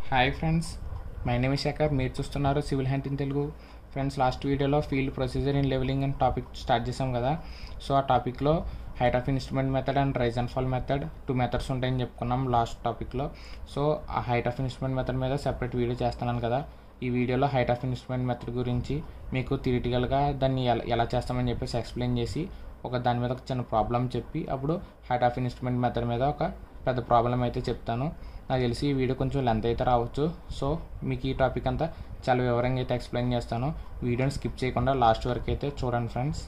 hi friends my name Shekar మీరు చూస్తున్నారు civil hand in Telugu friends last వీడియోలో field procedure in levelling and topic start చేసాం కదా so ఆ టాపిక్లో height of instrument method and rise and fall method two methods ఉంటాయని చెప్పుకున్నాం last టాపిక్లో సో ఆ హైట్ ఆఫ్ ఇన్స్ట్రుమెంట్ మెథడ్ మీద సెపరేట్ వీడియో చేస్తున్నాను కదా ఈ వీడియోలో హైట్ ఆఫ్ ఇన్స్ట్రుమెంట్ మెథడ్ గురించి మీకు థిరిటికల్గా దాన్ని ఎలా ఎలా చేస్తామని చెప్పేసి ఎక్స్ప్లెయిన్ చేసి ఒక దాని మీద ఒక చిన్న ప్రాబ్లం చెప్పి అప్పుడు హైట్ ఆఫ్ ఇన్స్ట్రుమెంట్ మెథడ్ మీద ఒక పెద్ద ప్రాబ్లం అయితే చెప్తాను నాకు తెలిసి ఈ వీడియో కొంచెం లెంత్ అయితే రావచ్చు సో మీకు ఈ టాపిక్ అంతా చాలా వివరంగా అయితే ఎక్స్ప్లెయిన్ చేస్తాను వీడియోని స్కిప్ చేయకుండా లాస్ట్ వరకు అయితే చూడండి ఫ్రెండ్స్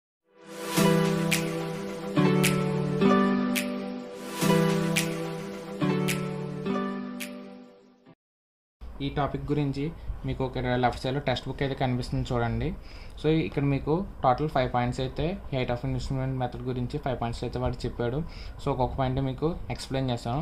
ఈ టాపిక్ గురించి మీకు ఒక లెఫ్ట్ సైడ్లో టెక్స్ట్ బుక్ అయితే కనిపిస్తుంది చూడండి సో ఇక్కడ మీకు టోటల్ ఫైవ్ పాయింట్స్ అయితే హైట్ ఆఫ్ ఇన్స్ట్రుమెంట్ మెథడ్ గురించి ఫైవ్ పాయింట్స్ అయితే వాడు చెప్పాడు సో ఒక్కొక్క పాయింట్ మీకు ఎక్స్ప్లెయిన్ చేస్తాను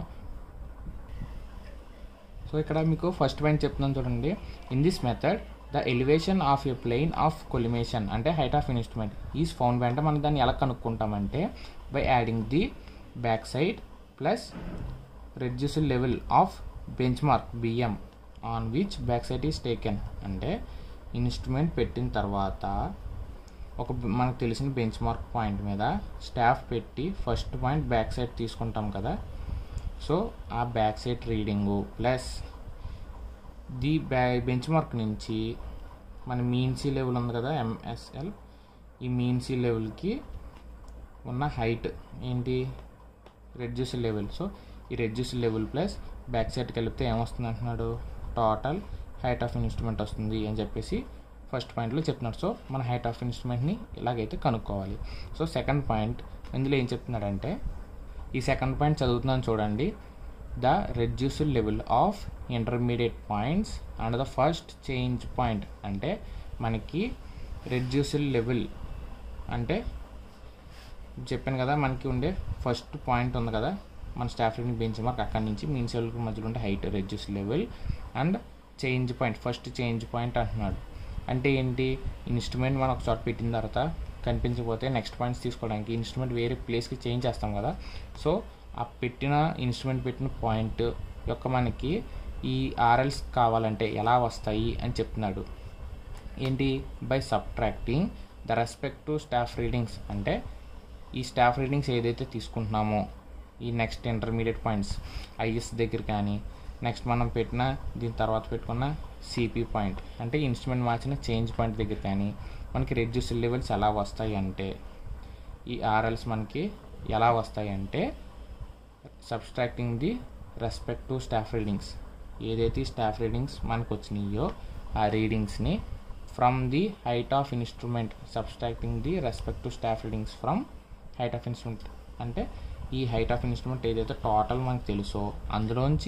సో ఇక్కడ మీకు ఫస్ట్ పాయింట్ చెప్తున్నాను చూడండి in this method the elevation of a plane of collimation అంటే height of instrument is found by అంటే మనం దాన్ని ఎలా కనుక్కుంటామంటే by adding the back side plus reduce level of bench mark BM on which back side is taken అంటే instrument పెట్టిన తర్వాత ఒక మనకు తెలిసిన బెంచ్ మార్క్ పాయింట్ మీద స్టాఫ్ పెట్టి ఫస్ట్ పాయింట్ బ్యాక్ సైడ్ తీసుకుంటాం కదా సో ఆ back side reading plus the బ్యా బెంచ్ మార్క్ నుంచి మన మీన్ సి లెవెల్ ఉంది కదా ఎంఎస్ఎల్ ఈ మీన్ సి లెవెల్కి ఉన్న హైట్ ఏంటి రెడ్యూస్ లెవెల్ సో ఈ రెడ్యూస్ లెవెల్ ప్లస్ బ్యాక్ సైడ్కి వెళితే ఏమొస్తుంది అంటున్నాడు టోటల్ హైట్ ఆఫ్ ఇన్స్ట్రుమెంట్ వస్తుంది అని చెప్పేసి ఫస్ట్ పాయింట్లో చెప్తున్నాడు సో మన హైట్ ఆఫ్ ఇన్స్ట్రుమెంట్ని ఇలాగైతే కనుక్కోవాలి సో సెకండ్ పాయింట్ ఇందులో ఏం చెప్తున్నాడంటే ఈ సెకండ్ పాయింట్ చదువుతున్నాను చూడండి the reduced level of intermediate points and the first change point అంటే మనకి రెడ్యూస్డ్ లెవెల్ అంటే చెప్పాను కదా మనకి ఉండే ఫస్ట్ పాయింట్ ఉంది కదా మన స్టాఫ్ రీడింగ్ బెంచ్ మార్క్ అక్కడి నుంచి మీన్ సెల్కి మధ్యలో ఉండే height reduce level and change point first change point అంటున్నాడు అంటే ఏంటి ఇన్స్ట్రుమెంట్ మనం ఒక చోట పెట్టిన తర్వాత కనిపించకపోతే నెక్స్ట్ పాయింట్స్ తీసుకోవడానికి ఇన్స్ట్రుమెంట్ వేరే ప్లేస్కి చేంజ్ చేస్తాం కదా సో ఆ పెట్టిన ఇన్స్ట్రుమెంట్ పెట్టిన పాయింట్ యొక్క మనకి ఈ ఆర్ఎల్స్ కావాలంటే ఎలా వస్తాయి అని చెప్తున్నాడు ఏంటి by subtracting the respect to staff readings అంటే ఈ స్టాఫ్ రీడింగ్స్ ఏదైతే తీసుకుంటున్నామో ఈ నెక్స్ట్ ఇంటర్మీడియట్ పాయింట్స్ ఐఎస్ దగ్గర కానీ నెక్స్ట్ మనం పెట్టిన దీని తర్వాత పెట్టుకున్న సిపి పాయింట్ అంటే ఇన్స్ట్రుమెంట్ మార్చిన చేంజ్ పాయింట్ దగ్గర కానీ మనకి రెడ్యూస్ లెవెల్స్ ఎలా వస్తాయి అంటే ఈ ఆర్ఎల్స్ మనకి ఎలా వస్తాయి అంటే subtracting the respect to staff readings ఏదైతే స్టాఫ్ రీడింగ్స్ మనకు వచ్చినాయో ఆ రీడింగ్స్ని from the height of instrument subtracting the respect to staff readings from height of instrument అంటే ఈ హైట్ ఆఫ్ ఇన్స్ట్రుమెంట్ ఏదైతే టోటల్ మనకు తెలుసో అందులోంచి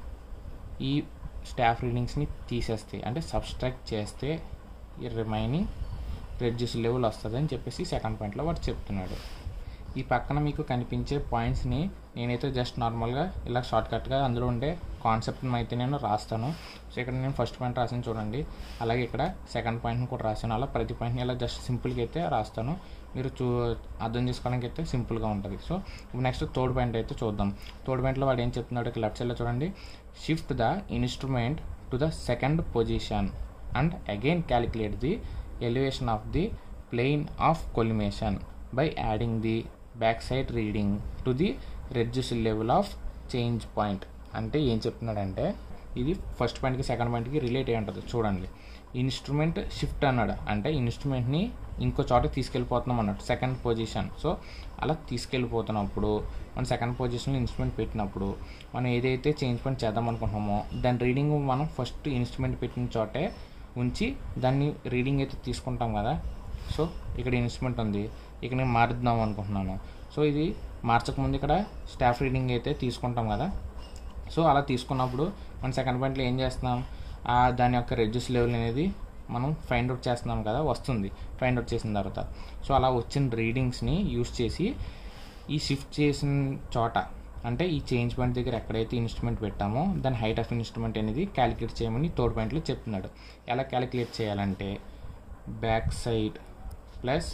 ఈ స్టాఫ్ రీడింగ్స్ని తీసేస్తే అంటే సబ్స్ట్రాక్ట్ చేస్తే ఈ రిమైనింగ్ రెడ్యూస్ లెవెల్ వస్తుంది అని చెప్పేసి సెకండ్ పాయింట్లో వాడు చెప్తున్నాడు ఈ పక్కన మీకు కనిపించే పాయింట్స్ని నేనైతే జస్ట్ నార్మల్గా ఇలా షార్ట్కట్గా అందులో ఉండే కాన్సెప్ట్ని అయితే నేను రాస్తాను సో ఇక్కడ నేను ఫస్ట్ పాయింట్ రాసాను చూడండి అలాగే ఇక్కడ సెకండ్ పాయింట్ని కూడా రాశాను అలా ప్రతి పాయింట్ని ఇలా జస్ట్ సింపుల్గా అయితే రాస్తాను మీరు చూ అర్థం చేసుకోవడానికి అయితే సింపుల్గా ఉంటుంది సో నెక్స్ట్ థర్డ్ పాయింట్ అయితే చూద్దాం థర్డ్ పాయింట్లో వాడు ఏం చెప్తున్నాడు లెఫ్ట్ సైడ్లో చూడండి shift the instrument to the second position and again calculate the elevation of the plane of collimation by adding the back side reading to the reduce level of change point అంటే ఏం చెప్తున్నాడంటే ఇది first పాయింట్కి second పాయింట్కి relate అయి ఉంటుంది చూడండి instrument shift అన్నాడు అంటే ఇన్స్ట్రుమెంట్ని ఇంకో చోట తీసుకెళ్ళిపోతున్నాం అన్నట్టు సెకండ్ పొజిషన్ సో అలా తీసుకెళ్ళిపోతున్నప్పుడు మనం సెకండ్ పొజిషన్లో ఇన్స్ట్రుమెంట్ పెట్టినప్పుడు మనం ఏదైతే చేంజ్ పాయింట్ చేద్దాం అనుకుంటున్నామో దాని రీడింగ్ మనం ఫస్ట్ ఇన్స్ట్రుమెంట్ పెట్టిన చోటే ఉంచి దాన్ని రీడింగ్ అయితే తీసుకుంటాం కదా సో ఇక్కడ ఇన్స్ట్రుమెంట్ ఉంది ఇక్కడ నేను మారుద్దాం అనుకుంటున్నాను సో ఇది మార్చకముందు ఇక్కడ స్టాఫ్ రీడింగ్ అయితే తీసుకుంటాం కదా సో అలా తీసుకున్నప్పుడు మనం సెకండ్ పాయింట్లో ఏం చేస్తున్నాం దాని యొక్క రెడ్యూస్ లెవెల్ అనేది మనం ఫైండ్ అవుట్ చేస్తున్నాం కదా వస్తుంది ఫైండ్ అవుట్ చేసిన తర్వాత సో అలా వచ్చిన రీడింగ్స్ని యూస్ చేసి ఈ షిఫ్ట్ చేసిన చోట అంటే ఈ చేంజ్ పాయింట్ దగ్గర ఎక్కడైతే ఇన్స్ట్రుమెంట్ పెట్టామో దాని హైట్ ఆఫ్ ఇన్స్ట్రుమెంట్ అనేది క్యాలిక్యులేట్ చేయమని థర్డ్ పాయింట్లో చెప్తున్నాడు ఎలా క్యాలిక్యులేట్ చేయాలంటే back side plus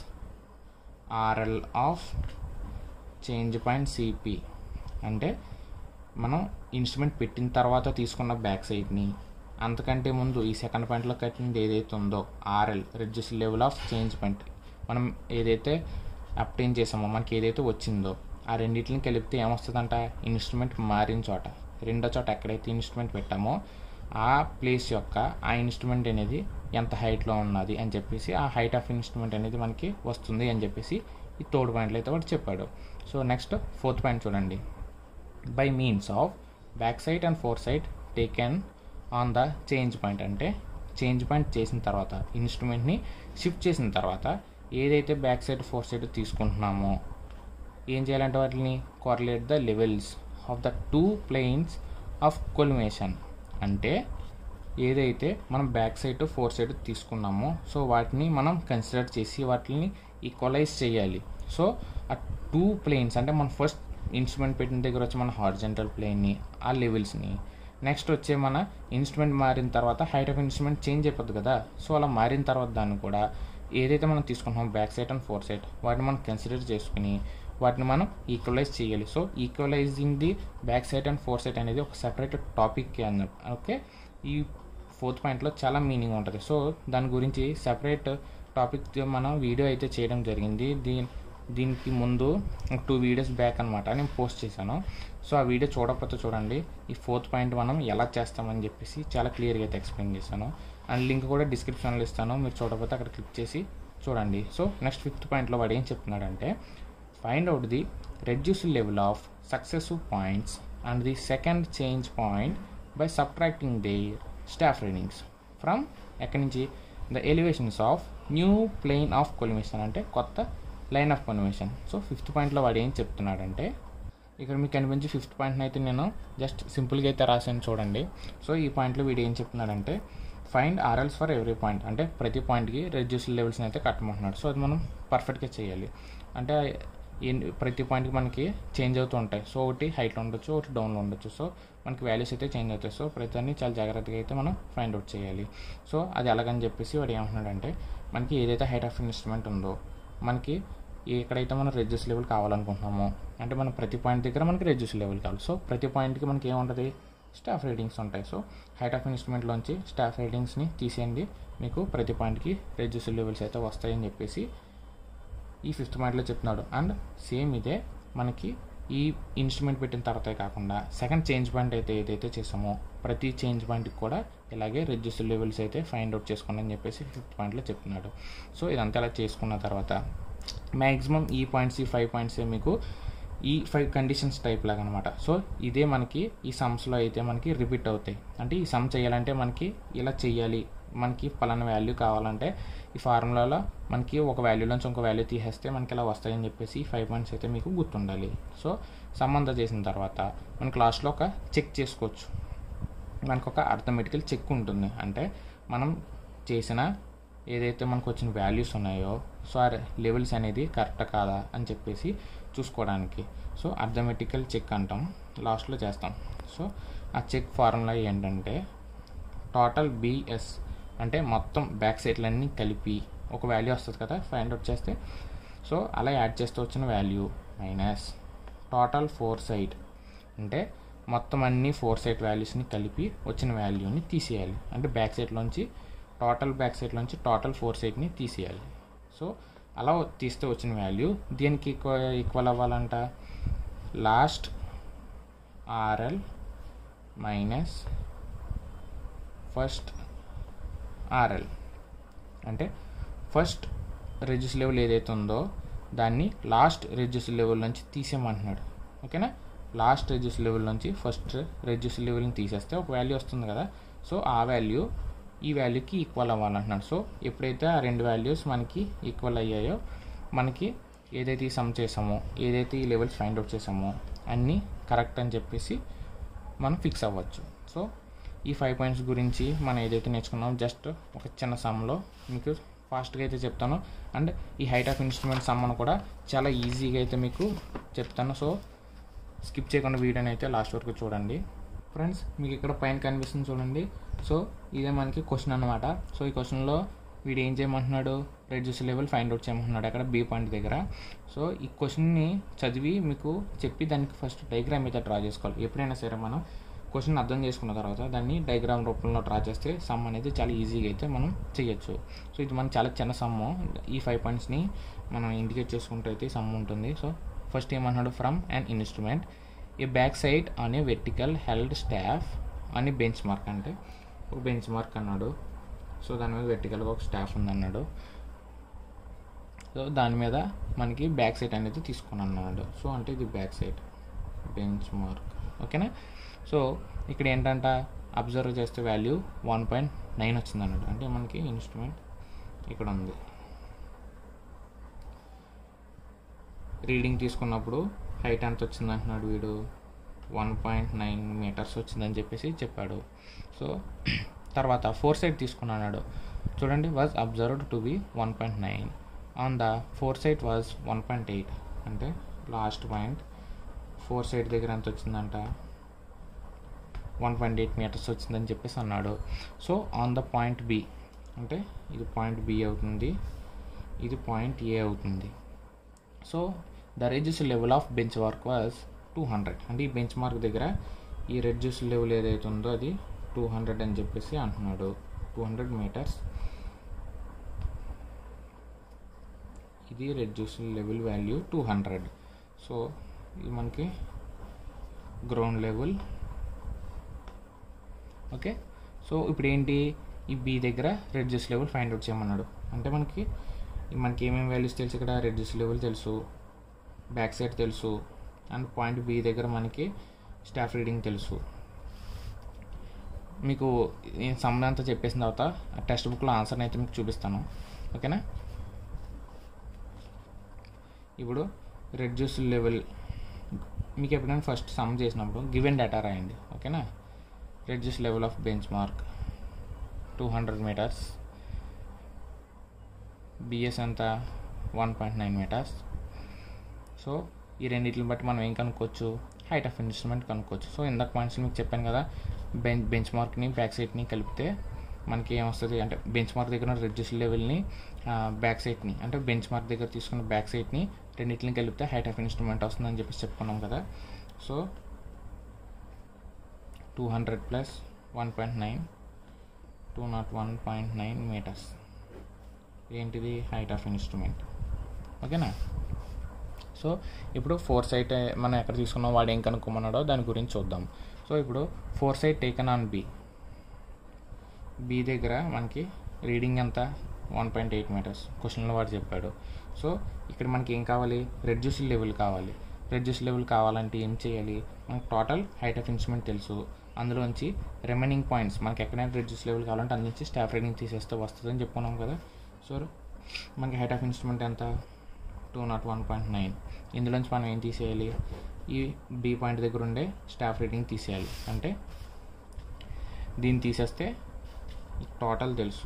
RL of change point CP అంటే మనం ఇన్స్ట్రుమెంట్ పెట్టిన తర్వాత తీసుకున్న బ్యాక్ సైడ్ని అంతకంటే ముందు ఈ సెకండ్ పాయింట్లో కట్టినది ఏదైతే ఉందో RL reduce level of change point మనం ఏదైతే అప్టైన్ చేసామో మనకి ఏదైతే వచ్చిందో ఆ రెండింటిని కలిపితే ఏమొస్తుందంట ఇన్స్ట్రుమెంట్ మారిన చోట రెండో చోట ఎక్కడైతే ఇన్స్ట్రుమెంట్ పెట్టామో ఆ ప్లేస్ యొక్క ఆ ఇన్స్ట్రుమెంట్ అనేది ఎంత హైట్లో ఉన్నది అని చెప్పేసి ఆ హైట్ ఆఫ్ ఇన్స్ట్రుమెంట్ అనేది మనకి వస్తుంది అని చెప్పేసి ఈ థర్డ్ పాయింట్లో అయితే వాడు చెప్పాడు సో నెక్స్ట్ ఫోర్త్ పాయింట్ చూడండి by means of back side and fore side taken on the change point అంటే చేంజ్ పాయింట్ చేసిన తర్వాత ఇన్స్ట్రుమెంట్ని షిఫ్ట్ చేసిన తర్వాత ఏదైతే బ్యాక్ సైడ్ ఫోర్ సైడ్ తీసుకుంటున్నామో ఏం చేయాలంటే వాటిని correlate the levels of the two planes of collimation అంటే ఏదైతే మనం బ్యాక్ సైడ్ ఫోర్ సైడ్ తీసుకున్నామో సో వాటిని మనం కన్సిడర్ చేసి వాటిని ఈక్వలైజ్ చేయాలి సో ఆ టూ ప్లేన్స్ అంటే మన ఫస్ట్ ఇన్స్ట్రుమెంట్ పెట్టిన దగ్గర వచ్చి మన హార్జెంటల్ ప్లేన్ని ఆ లెవెల్స్ని నెక్స్ట్ వచ్చే మన ఇన్స్ట్రుమెంట్ మారిన తర్వాత హైట్ ఆఫ్ ఇన్స్ట్రుమెంట్ చేంజ్ అయిపోద్ది కదా సో అలా మారిన తర్వాత దాన్ని కూడా ఏదైతే మనం తీసుకుంటున్నాం back side and fore side వాటిని మనం కన్సిడర్ చేసుకుని వాటిని మనం ఈక్వలైజ్ చేయాలి so equalising the back side and fore side అనేది ఒక సెపరేట్ టాపిక్ అన్నట్టు ఓకే ఈ ఫోర్త్ పాయింట్లో చాలా మీనింగ్ ఉంటుంది సో దాని గురించి సెపరేట్ టాపిక్ మనం వీడియో అయితే చేయడం జరిగింది దీని దీనికి ముందు టూ వీడియోస్ బ్యాక్ అనమాట నేను పోస్ట్ చేశాను సో ఆ వీడియో చూడకపోతే చూడండి ఈ ఫోర్త్ పాయింట్ మనం ఎలా చేస్తామని చెప్పేసి చాలా క్లియర్గా అయితే ఎక్స్ప్లెయిన్ చేశాను అండ్ లింక్ కూడా డిస్క్రిప్షన్లో ఇస్తాను మీరు చూడకపోతే అక్కడ క్లిక్ చేసి చూడండి సో నెక్స్ట్ ఫిఫ్త్ పాయింట్లో వాడు ఏం చెప్తున్నాడంటే find out the reduce level of successive points and the second change point by subtracting their staff readings from ఎక్కడి నుంచి the elevations of new plane of collimation అంటే కొత్త line of collimation so fifth పాయింట్లో వాడు ఏం చెప్తున్నాడంటే ఇక్కడ మీకు కనిపించి ఫిఫ్త్ పాయింట్ని అయితే నేను జస్ట్ సింపుల్గా అయితే రాసాను చూడండి సో ఈ పాయింట్లో వీడు ఏం చెప్తున్నాడంటే ఫైండ్ ఆర్ఎల్స్ ఫర్ ఎవ్రీ పాయింట్ అంటే ప్రతి పాయింట్కి రెడ్యూస్ లెవెల్స్ని అయితే కట్టమంటున్నాడు సో అది మనం పర్ఫెక్ట్గా చేయాలి అంటే ఎన్ని- ప్రతి పాయింట్కి మనకి చేంజ్ అవుతూ ఉంటాయి సో ఒకటి హైట్లో ఉండొచ్చు ఒకటి డౌన్లో ఉండొచ్చు సో మనకి వాల్యూస్ అయితే చేంజ్ అవుతాయి సో ప్రతిదాన్ని చాలా జాగ్రత్తగా అయితే మనం ఫైండ్ అవుట్ చేయాలి సో అది ఎలాగని చెప్పేసి వాడు ఏమంటున్నాడంటే మనకి ఏదైతే హైట్ ఆఫ్ ఇన్స్ట్రుమెంట్ ఉందో మనకి ఎక్కడైతే మనం రెడ్యూస్ లెవెల్ కావాలనుకుంటున్నామో అంటే మనం ప్రతి పాయింట్ దగ్గర మనకి రెడ్యూస్ లెవెల్ కావాలి సో ప్రతి పాయింట్కి మనకి ఏముంటుంది స్టాఫ్ రేటింగ్స్ ఉంటాయి సో హైట్ ఆఫ్ ఇన్స్ట్రుమెంట్లోంచి స్టాఫ్ రేటింగ్స్ని తీసేయండి మీకు ప్రతి పాయింట్కి రెడ్యూస్ లెవెల్స్ అయితే వస్తాయని చెప్పేసి ఈ ఫిఫ్త్ పాయింట్లో చెప్తున్నాడు అండ్ సేమ్ ఇదే మనకి ఈ ఇన్స్ట్రుమెంట్ పెట్టిన తర్వాతే కాకుండా సెకండ్ చేంజ్ పాయింట్ అయితే ఏదైతే చేసామో ప్రతి చేంజ్ పాయింట్కి కూడా ఇలాగే రెడ్యూస్ లెవెల్స్ అయితే ఫైండ్ అవుట్ చేసుకోండి అని చెప్పేసి ఫిఫ్త్ పాయింట్లో చెప్తున్నాడు సో ఇదంతా ఇలా చేసుకున్న తర్వాత మ్యాక్సిమం ఈ పాయింట్స్ ఈ ఫైవ్ పాయింట్స్ మీకు ఈ ఫైవ్ కండిషన్స్ టైప్ లాగా అనమాట సో ఇదే మనకి ఈ సమ్స్లో అయితే మనకి రిపీట్ అవుతాయి అంటే ఈ సమ్ చేయాలంటే మనకి ఇలా చేయాలి మనకి పలానా వాల్యూ కావాలంటే ఈ ఫార్ములాలో మనకి ఒక వాల్యూలోంచి ఇంకో వాల్యూ తీసేస్తే మనకి ఇలా వస్తాయని చెప్పేసి ఈ ఫైవ్ పాయింట్స్ అయితే మీకు గుర్తుండాలి సో సమ్ అంతా చేసిన తర్వాత మనకి లాస్ట్లో ఒక చెక్ చేసుకోవచ్చు మనకు ఒక అర్థమెటికల్ చెక్ ఉంటుంది అంటే మనం చేసిన ఏదైతే మనకు వచ్చిన వాల్యూస్ ఉన్నాయో సో ఆ లెవెల్స్ అనేది కరెక్ట్ కాదా అని చెప్పేసి చూసుకోవడానికి సో అర్థమెటికల్ చెక్ అంటాం లాస్ట్లో చేస్తాం సో ఆ చెక్ ఫార్ములా ఏంటంటే టోటల్ బిఎస్ అంటే మొత్తం బ్యాక్ సైడ్లన్నీ కలిపి ఒక వాల్యూ వస్తుంది కదా ఫైండ్ అవుట్ చేస్తే సో అలా యాడ్ చేస్తూ వచ్చిన value minus total fore side అంటే మొత్తం అన్ని ఫోర్ సైడ్ వాల్యూస్ని కలిపి వచ్చిన వాల్యూని తీసేయాలి అంటే బ్యాక్ సైడ్లోంచి టోటల్ బ్యాక్ సైడ్లోంచి టోటల్ ఫోర్ సైడ్ని తీసేయాలి సో అలా తీస్తే వచ్చిన వాల్యూ దీనికి ఈక్వల్ ఈక్వల్ అవ్వాలంట last RL minus first RL అంటే ఫస్ట్ రెడ్యూస్ లెవెల్ ఏదైతే ఉందో దాన్ని లాస్ట్ రెడ్యూస్ లెవెల్ నుంచి తీసేయమంటున్నాడు ఓకేనా లాస్ట్ రెడ్యూస్ లెవెల్ నుంచి ఫస్ట్ రెడ్యూస్ లెవెల్ని తీసేస్తే ఒక వాల్యూ వస్తుంది కదా సో ఆ వాల్యూ ఈ వాల్యూకి ఈక్వల్ అవ్వాలంటున్నాడు సో ఎప్పుడైతే ఆ రెండు వాల్యూస్ మనకి ఈక్వల్ అయ్యాయో మనకి ఏదైతే ఈ సమ్ చేసామో ఏదైతే ఈ లెవెల్స్ ఫైండ్ అవుట్ చేసామో అన్నీ కరెక్ట్ అని చెప్పేసి మనం ఫిక్స్ అవ్వచ్చు సో ఈ ఫైవ్ పాయింట్స్ గురించి మనం ఏదైతే నేర్చుకున్నామో జస్ట్ ఒక చిన్న సమ్లో మీకు ఫాస్ట్గా అయితే చెప్తాను అండ్ ఈ హైట్ ఆఫ్ ఇన్స్ట్రుమెంట్ సమ్మను కూడా చాలా ఈజీగా అయితే మీకు చెప్తాను సో స్కిప్ చేయకుండా వీడియోని అయితే లాస్ట్ వరకు చూడండి ఫ్రెండ్స్ మీకు ఇక్కడ పైన కనిపిస్తుంది చూడండి సో ఇదే మనకి క్వశ్చన్ అనమాట సో ఈ క్వశ్చన్లో వీడు ఏం చేయమంటున్నాడు రెడ్యూస్ లెవెల్ ఫైండ్ అవుట్ చేయమంటున్నాడు అక్కడ బీ పాయింట్ దగ్గర సో ఈ క్వశ్చన్ని చదివి మీకు చెప్పి దానికి ఫస్ట్ డయాగ్రామ్ అయితే డ్రా చేసుకోవాలి ఎప్పుడైనా సరే మనం క్వశ్చన్ అర్థం చేసుకున్న తర్వాత దాన్ని డయాగ్రామ్ రూపంలో డ్రా చేస్తే సమ్ అనేది చాలా ఈజీగా అయితే మనం చేయొచ్చు సో ఇది మనకి చాలా చిన్న సమ్ ఈ ఫైవ్ పాయింట్స్ని మనం ఇండికేట్ చేసుకుంటూ అయితే సమ్ ఉంటుంది సో ఫస్ట్ ఏమన్నాడు from and instrument a back side on a vertical held staff అని బెంచ్ మార్క్ అంటే ఒక బెంచ్ మార్క్ అన్నాడు సో దాని మీద వెర్టికల్గా ఒక స్టాఫ్ ఉందన్నాడు సో దాని మీద మనకి బ్యాక్ సైడ్ అనేది తీసుకుని అన్నాడు సో అంటే ఇది బ్యాక్ సైడ్ బెంచ్ మార్క్ ఓకేనా సో ఇక్కడ ఏంటంట అబ్జర్వ్ చేస్తే వాల్యూ వన్ పాయింట్ నైన్ వచ్చింది అన్నాడు అంటే మనకి ఇన్స్ట్రుమెంట్ ఇక్కడ ఉంది రీడింగ్ తీసుకున్నప్పుడు హైట్ ఎంత వచ్చింది అంటున్నాడు వీడు వన్ పాయింట్ నైన్ మీటర్స్ వచ్చిందని చెప్పేసి చెప్పాడు సో తర్వాత ఫోర్ సైడ్ తీసుకున్నాడు చూడండి was observed to be one point nine on the fore side was one point eight అంటే లాస్ట్ పాయింట్ ఫోర్ సైడ్ దగ్గర ఎంత వచ్చిందంట వన్ పాయింట్ ఎయిట్ మీటర్స్ వచ్చిందని చెప్పేసి అన్నాడు so on the point B అంటే ఇది పాయింట్ బి అవుతుంది ఇది పాయింట్ ఏ అవుతుంది so the reduce level of bench mark was two hundred అంటే ఈ బెంచ్ మార్క్ దగ్గర ఈ రెడ్యూస్ లెవెల్ ఏదైతే ఉందో అది టూ హండ్రెడ్ అని చెప్పేసి అంటున్నాడు టూ హండ్రెడ్ మీటర్స్ ఇది reduce level value two hundred so ఇది మనకి గ్రౌండ్ లెవెల్ ఓకే సో ఇప్పుడు ఏంటి ఈ బి దగ్గర రెడ్యూస్ లెవెల్ ఫైండ్ అవుట్ చేయమన్నాడు అంటే మనకి మనకి ఏమేమి వాల్యూస్ తెలుసు ఇక్కడ రెడ్యూస్ లెవెల్ తెలుసు బ్యాక్ సైడ్ తెలుసు అండ్ పాయింట్ బి దగ్గర మనకి స్టాఫ్ రీడింగ్ తెలుసు మీకు నేను సమ్ అంతా చెప్పేసిన తర్వాత టెక్స్ట్ బుక్లో ఆన్సర్ని అయితే మీకు చూపిస్తాను ఓకేనా ఇప్పుడు రెడ్యూస్ లెవెల్ మీకు ఎప్పుడైనా ఫస్ట్ సమ్ చేసినప్పుడు గివెన్ డేటా రాయండి ఓకేనా reduce level of bench mark two hundred metres BS ఎంత one point nine metres so ఈ రెండింటిని బట్టి మనం ఏం కనుక్కోవచ్చు హైట్ ఆఫ్ ఇన్స్ట్రుమెంట్ కనుక్కోవచ్చు సో ఇందాక పాయింట్స్ మీకు చెప్పాను కదా బెంచ్ బెంచ్ మార్క్ని బ్యాక్ సైడ్ని కలిపితే మనకి ఏమొస్తుంది అంటే బెంచ్ మార్క్ దగ్గర రెడ్యూస్ లెవెల్ని బ్యాక్ సైడ్ని అంటే బెంచ్ మార్క్ దగ్గర తీసుకున్న బ్యాక్ సైడ్ని రెండింటిని కలిపితే హైట్ ఆఫ్ ఇన్స్ట్రుమెంట్ వస్తుందని చెప్పేసి చెప్పుకున్నాం కదా so two hundred plus one point nine two nought one point nine metres ఏంటిది హైట్ ఆఫ్ ఇన్స్ట్రుమెంట్ ఓకేనా సో ఇప్పుడు ఫోర్ సైట్ మనం ఎక్కడ తీసుకున్నాం వాడు ఏం కనుక్కోమన్నాడో దాని గురించి చూద్దాం సో ఇప్పుడు fore sight taken on B B దగ్గర మనకి రీడింగ్ ఎంత వన్ పాయింట్ ఎయిట్ మీటర్స్ క్వశ్చన్లో వాడు చెప్పాడు సో ఇక్కడ మనకి ఏం కావాలి రెడ్యూస్ లెవెల్ కావాలి రెడ్యూస్ లెవెల్ కావాలంటే ఏం చేయాలి మనకు టోటల్ హైట్ ఆఫ్ ఇన్స్ట్రుమెంట్ తెలుసు అందులోంచి రిమైనింగ్ పాయింట్స్ మనకి ఎక్కడైనా రెడ్యూస్ లెవెల్ కావాలంటే అందులోంచి స్టాఫ్ రీడింగ్ తీసేస్తే వస్తుందని చెప్పుకున్నాం కదా సో మనకి హైట్ ఆఫ్ ఇన్స్ట్రుమెంట్ ఎంత two nought one point nine ఇందులోంచి మనం ఏం తీసేయాలి ఈ బి పాయింట్ దగ్గర ఉండే స్టాఫ్ రీడింగ్ తీసేయాలి అంటే దీన్ని తీసేస్తే టోటల్ తెలుసు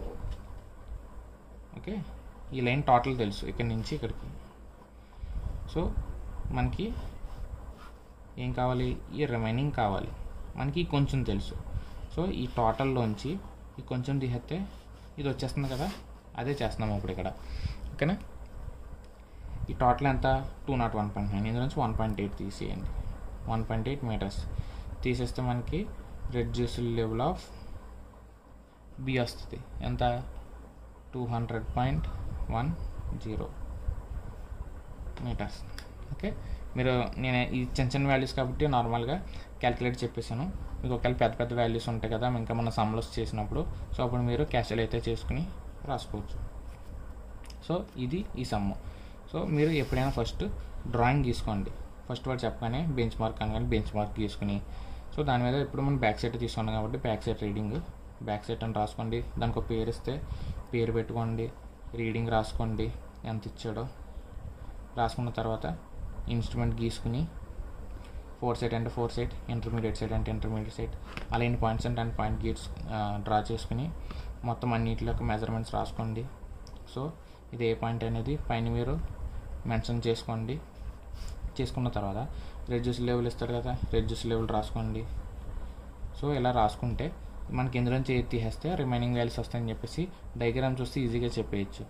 ఓకే ఈ లైన్ టోటల్ తెలుసు ఇక్కడి నుంచి ఇక్కడికి సో మనకి ఏం కావాలి ఈ రిమైనింగ్ కావాలి మనకి కొంచెం తెలుసు సో ఈ టోటల్లోంచి ఈ కొంచెం తీసేస్తే ఇది వచ్చేస్తుంది కదా అదే చేస్తున్నాం ఇప్పుడు ఇక్కడ ఓకేనా ఈ టోటల్ ఎంత two nought one point nine ఇందులో నుంచి వన్ పాయింట్ ఎయిట్ తీసేయండి వన్ పాయింట్ ఎయిట్ మీటర్స్ తీసేస్తే మనకి రెడ్యూస్ లెవెల్ ఆఫ్ బి వస్తుంది ఎంత two hundred point one zero metres okay మీరు నేను ఈ చిన్న చిన్న వాల్యూస్ కాబట్టి నార్మల్గా క్యాలిక్యులేట్ చెప్పేసాను మీకు ఒకవేళ పెద్ద పెద్ద వాల్యూస్ ఉంటాయి కదా ఇంకా మన సమ్లోస్ చేసినప్పుడు సో అప్పుడు మీరు క్యాషల్ అయితే చేసుకుని రాసుకోవచ్చు సో ఇది ఈ సమ్ము సో మీరు ఎప్పుడైనా ఫస్ట్ డ్రాయింగ్ గీసుకోండి ఫస్ట్ వాడు చెప్పగానే బెంచ్ మార్క్ అనగానే బెంచ్ మార్క్ గీసుకుని సో దాని మీద ఇప్పుడు మనం బ్యాక్ సైడ్ తీసుకున్నాం కాబట్టి back side reading back side అని రాసుకోండి దానికి ఒక పేరు ఇస్తే పేరు పెట్టుకోండి రీడింగ్ రాసుకోండి ఎంత ఇచ్చాడో రాసుకున్న తర్వాత ఇన్స్ట్రుమెంట్ గీసుకుని ఫోర్ సైడ్ అంటే ఫోర్ సైడ్ ఇంటర్మీడియట్ సైడ్ అంటే ఇంటర్మీడియట్ సైడ్ అలా ఎన్ని పాయింట్స్ అంటే అన్ని పాయింట్ గీట్స్ డ్రా చేసుకుని మొత్తం అన్నింటి యొక్క మెజర్మెంట్స్ రాసుకోండి సో ఇది ఏ పాయింట్ అనేది పైన మీరు మెన్షన్ చేసుకోండి చేసుకున్న తర్వాత రెడ్యూస్ లెవెల్ ఇస్తారు కదా రెడ్యూస్ లెవెల్ రాసుకోండి సో ఇలా రాసుకుంటే మనకి ఇందులోంచి ఏది తీసేస్తే రిమైనింగ్ వాల్యూస్ వస్తాయని చెప్పేసి డయాగ్రామ్ చూస్తే ఈజీగా చెప్పేయచ్చు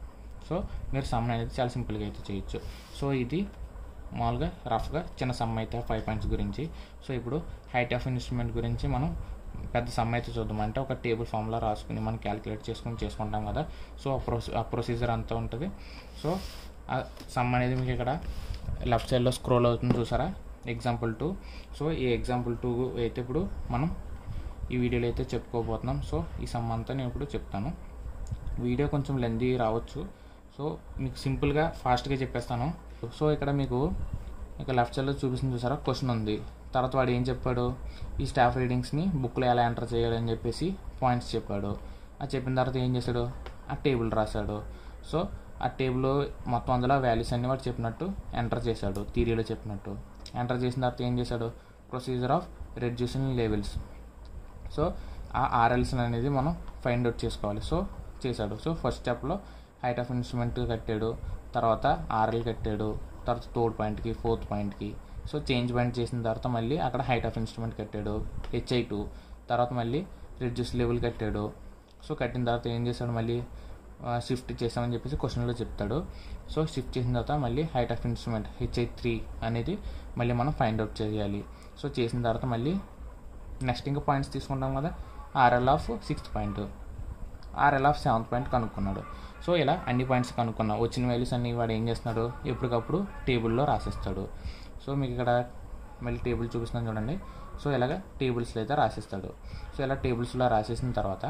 సో మీరు సమ్ అనేది చాలా సింపుల్గా అయితే చేయొచ్చు సో ఇది మామూలుగా రఫ్గా చిన్న సమ్ అయితే ఫైవ్ పాయింట్స్ గురించి సో ఇప్పుడు హైట్ ఆఫ్ ఇన్స్ట్రుమెంట్ గురించి మనం పెద్ద సమ్ అయితే చూద్దాం అంటే ఒక టేబుల్ ఫామ్లో రాసుకుని మనం క్యాలిక్యులేట్ చేసుకుని చేసుకుంటాం కదా సో ఆ ప్రొసీ ఆ ప్రొసీజర్ అంతా ఉంటుంది సో ఆ సమ్ అనేది మీకు ఇక్కడ లెఫ్ట్ సైడ్లో స్క్రోల్ అవుతుంది చూసారా ఎగ్జాంపుల్ టూ సో ఈ ఎగ్జాంపుల్ టూ అయితే ఇప్పుడు మనం ఈ వీడియోలో అయితే చెప్పుకోబోతున్నాం సో ఈ సమ్ అంతా నేను ఇప్పుడు చెప్తాను వీడియో కొంచెం లెందీ రావచ్చు సో మీకు సింపుల్గా ఫాస్ట్గా చెప్పేస్తాను సో ఇక్కడ మీకు ఇక లెఫ్ట్ సైడ్లో చూపిస్తుంది చూసారా క్వశ్చన్ ఉంది తర్వాత వాడు ఏం చెప్పాడు ఈ స్టాఫ్ రీడింగ్స్ని బుక్లో ఎలా ఎంటర్ చేయాలని చెప్పేసి పాయింట్స్ చెప్పాడు అది చెప్పిన తర్వాత ఏం చేశాడు ఆ టేబుల్ రాశాడు సో ఆ టేబుల్ మొత్తం అందులో వాల్యూస్ అన్ని వాడు చెప్పినట్టు ఎంటర్ చేశాడు థీరీలో చెప్పినట్టు ఎంటర్ చేసిన తర్వాత ఏం చేశాడు procedure of reducing levels so ఆ ఆర్ఎల్స్ అనేది మనం ఫైండ్ అవుట్ చేసుకోవాలి సో చేశాడు సో ఫస్ట్ స్టెప్లో హైట్ ఆఫ్ ఇన్స్ట్రుమెంట్ కట్టాడు తర్వాత ఆర్ఎల్ కట్టాడు తర్వాత థర్డ్ పాయింట్కి ఫోర్త్ పాయింట్కి సో చేంజ్ పాయింట్ చేసిన తర్వాత మళ్ళీ అక్కడ హైట్ ఆఫ్ ఇన్స్ట్రుమెంట్ కట్టాడు హెచ్ఐ టూ తర్వాత మళ్ళీ రిడ్యూస్ లెవెల్ కట్టాడు సో కట్టిన తర్వాత ఏం చేశాడు మళ్ళీ షిఫ్ట్ చేసామని చెప్పేసి క్వశ్చన్లో చెప్తాడు సో షిఫ్ట్ చేసిన తర్వాత మళ్ళీ height of instrument HI three అనేది మళ్ళీ మనం ఫైండ్ అవుట్ చేయాలి సో చేసిన తర్వాత మళ్ళీ నెక్స్ట్ ఇంకా పాయింట్స్ తీసుకుంటాం కదా RL of sixth point RL of seventh point కనుక్కున్నాడు సో ఇలా అన్ని పాయింట్స్ కనుక్కున్నాం వచ్చిన వాల్యూస్ అన్ని వాడు ఏం చేస్తున్నాడు ఎప్పటికప్పుడు టేబుల్లో రాసిస్తాడు సో మీకు ఇక్కడ మళ్ళీ టేబుల్ చూపిస్తున్నాను చూడండి సో ఇలాగ టేబుల్స్లో అయితే రాసిస్తాడు సో ఇలా టేబుల్స్లో రాసేసిన తర్వాత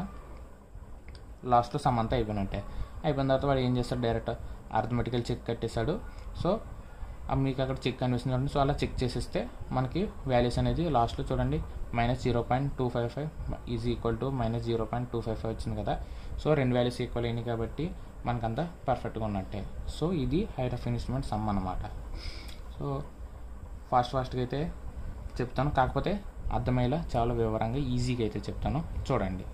లాస్ట్లో సమ్ అంతా అయిపోయినట్టే అయిపోయిన తర్వాత వాడు ఏం చేస్తాడు డైరెక్ట్ అర్థమెటికల్ చెక్ కట్టేశాడు సో ఆ మీకు అక్కడ చెక్ కనిపిస్తుంది చూడండి సో అలా చెక్ చేసేస్తే మనకి వాల్యూస్ అనేది లాస్ట్లో చూడండి minus zero point two five five is equal to minus zero point two five five వచ్చింది కదా సో రెండు వాల్యూస్ ఈక్వల్ అయినాయి కాబట్టి మనకంతా పర్ఫెక్ట్గా ఉన్నట్టే సో ఇది హైట్ ఆఫ్ ఇన్స్ట్రుమెంట్ సమ్ అనమాట సో ఫాస్ట్ ఫాస్ట్గా అయితే చెప్తాను కాకపోతే అర్థమయ్యేలా చాలా వివరంగా ఈజీగా అయితే చెప్తాను చూడండి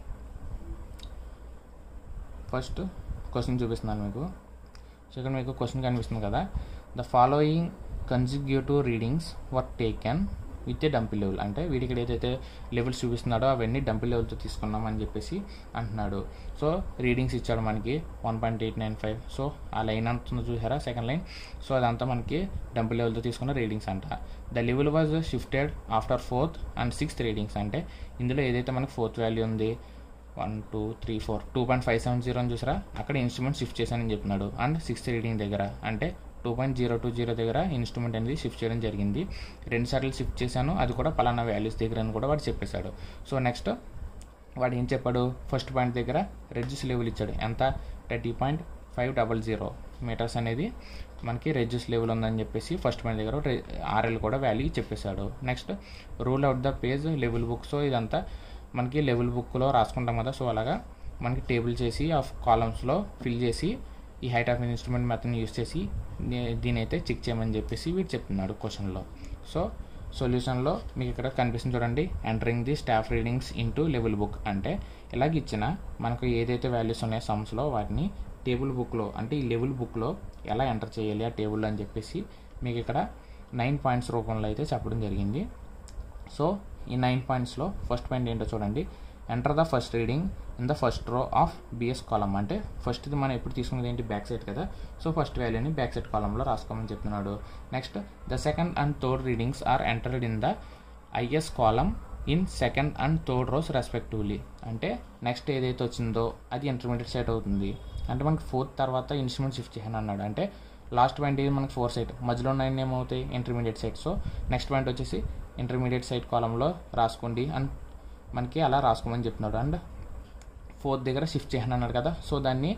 ఫస్ట్ క్వశ్చన్ చూపిస్తున్నాను మీకు సో ఇక్కడ మీకు క్వశ్చన్ కనిపిస్తుంది కదా the following consecutive readings were taken with a dumpy level అంటే వీడికి ఏదైతే లెవెల్స్ చూపిస్తున్నాడో అవన్నీ డంపి లెవెల్తో తీసుకున్నాం అని చెప్పేసి అంటున్నాడు సో రీడింగ్స్ ఇచ్చాడు మనకి one point eight nine five so ఆ లైన్ అంటుందో చూసారా సెకండ్ లైన్ సో అదంతా మనకి డంపి లెవెల్తో తీసుకున్న రీడింగ్స్ అంట the level was shifted after fourth and sixth readings అంటే ఇందులో ఏదైతే మనకి ఫోర్త్ వాల్యూ ఉంది one two three four two point five seven zero అని చూసారా అక్కడ ఇన్స్ట్రుమెంట్ షిఫ్ట్ చేశానని చెప్పినాడు అండ్ సిక్స్త్ రీడింగ్ దగ్గర అంటే two point zero two zero దగ్గర ఇన్స్ట్రుమెంట్ అనేది షిఫ్ట్ చేయడం జరిగింది రెండు సార్లు షిఫ్ట్ చేశాను అది కూడా పలానా వాల్యూస్ దగ్గర అని కూడా వాడు చెప్పేశాడు సో నెక్స్ట్ వాడు ఏం చెప్పాడు ఫస్ట్ పాయింట్ దగ్గర రెడ్యూస్ లెవెల్ ఇచ్చాడు ఎంత thirty point five double zero metres అనేది మనకి రెడ్యూస్ లెవెల్ ఉందని చెప్పేసి ఫస్ట్ పాయింట్ దగ్గర ఆర్ఎల్ కూడా వాల్యూ చెప్పేశాడు next rule out the page level book so ఇదంతా మనకి లెవెల్ బుక్లో రాసుకుంటాం కదా సో అలాగా మనకి టేబుల్ చేసి ఆ కాలమ్స్లో ఫిల్ చేసి ఈ హైట్ ఆఫ్ ఇన్స్ట్రుమెంట్ మెథడ్ని యూస్ చేసి దీని అయితే చెక్ చేయమని చెప్పేసి వీడు చెప్తున్నాడు క్వశ్చన్లో సో సొల్యూషన్లో మీకు ఇక్కడ కనిపిస్తుంది చూడండి entering the staff readings into level book అంటే ఇలాగ ఇచ్చిన మనకు ఏదైతే వాల్యూస్ ఉన్నాయో సమ్స్లో వాటిని టేబుల్ బుక్లో అంటే ఈ లెవెల్ బుక్లో ఎలా ఎంటర్ చేయాలి ఆ టేబుల్ అని చెప్పేసి మీకు ఇక్కడ నైన్ పాయింట్స్ రూపంలో అయితే చెప్పడం జరిగింది సో ఈ నైన్ పాయింట్స్లో ఫస్ట్ పాయింట్ ఏంటో చూడండి enter the first reading in the first row of BS column అంటే ఫస్ట్ ఇది మనం ఎప్పుడు తీసుకున్నది ఏంటి బ్యాక్ సైడ్ కదా సో ఫస్ట్ వాల్యూని బ్యాక్ సైడ్ కాలంలో రాసుకోమని చెప్తున్నాడు next the second and third readings are entered in the IS column in second and third rows respectively అంటే నెక్స్ట్ ఏదైతే వచ్చిందో అది ఇంటర్మీడియట్ సైట్ అవుతుంది అంటే మనకి ఫోర్త్ తర్వాత ఇన్స్ట్రుమెంట్ షిఫ్ట్ చేయను అన్నాడు అంటే లాస్ట్ పాయింట్ ఇది మనకి ఫోర్ సైట్ మధ్యలో నైన్ ఏమవుతాయి intermediate sight so next point వచ్చేసి ఇంటర్మీడియట్ సైట్ కాలంలో రాసుకోండి అండ్ మనకి అలా రాసుకోమని చెప్తున్నాడు అండ్ ఫోర్త్ దగ్గర షిఫ్ట్ చేయను అన్నాడు కదా సో దాన్ని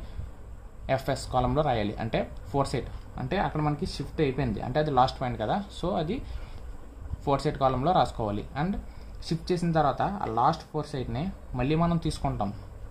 ఎఫ్ఎస్ కాలంలో రాయాలి అంటే ఫోర్ సైట్ అంటే అక్కడ మనకి షిఫ్ట్ అయిపోయింది అంటే అది లాస్ట్ పాయింట్ కదా సో అది ఫోర్ సైట్ కాలంలో రాసుకోవాలి అండ్ షిఫ్ట్ చేసిన తర్వాత ఆ లాస్ట్ ఫోర్ సైట్ని మళ్ళీ మనం తీసుకుంటాం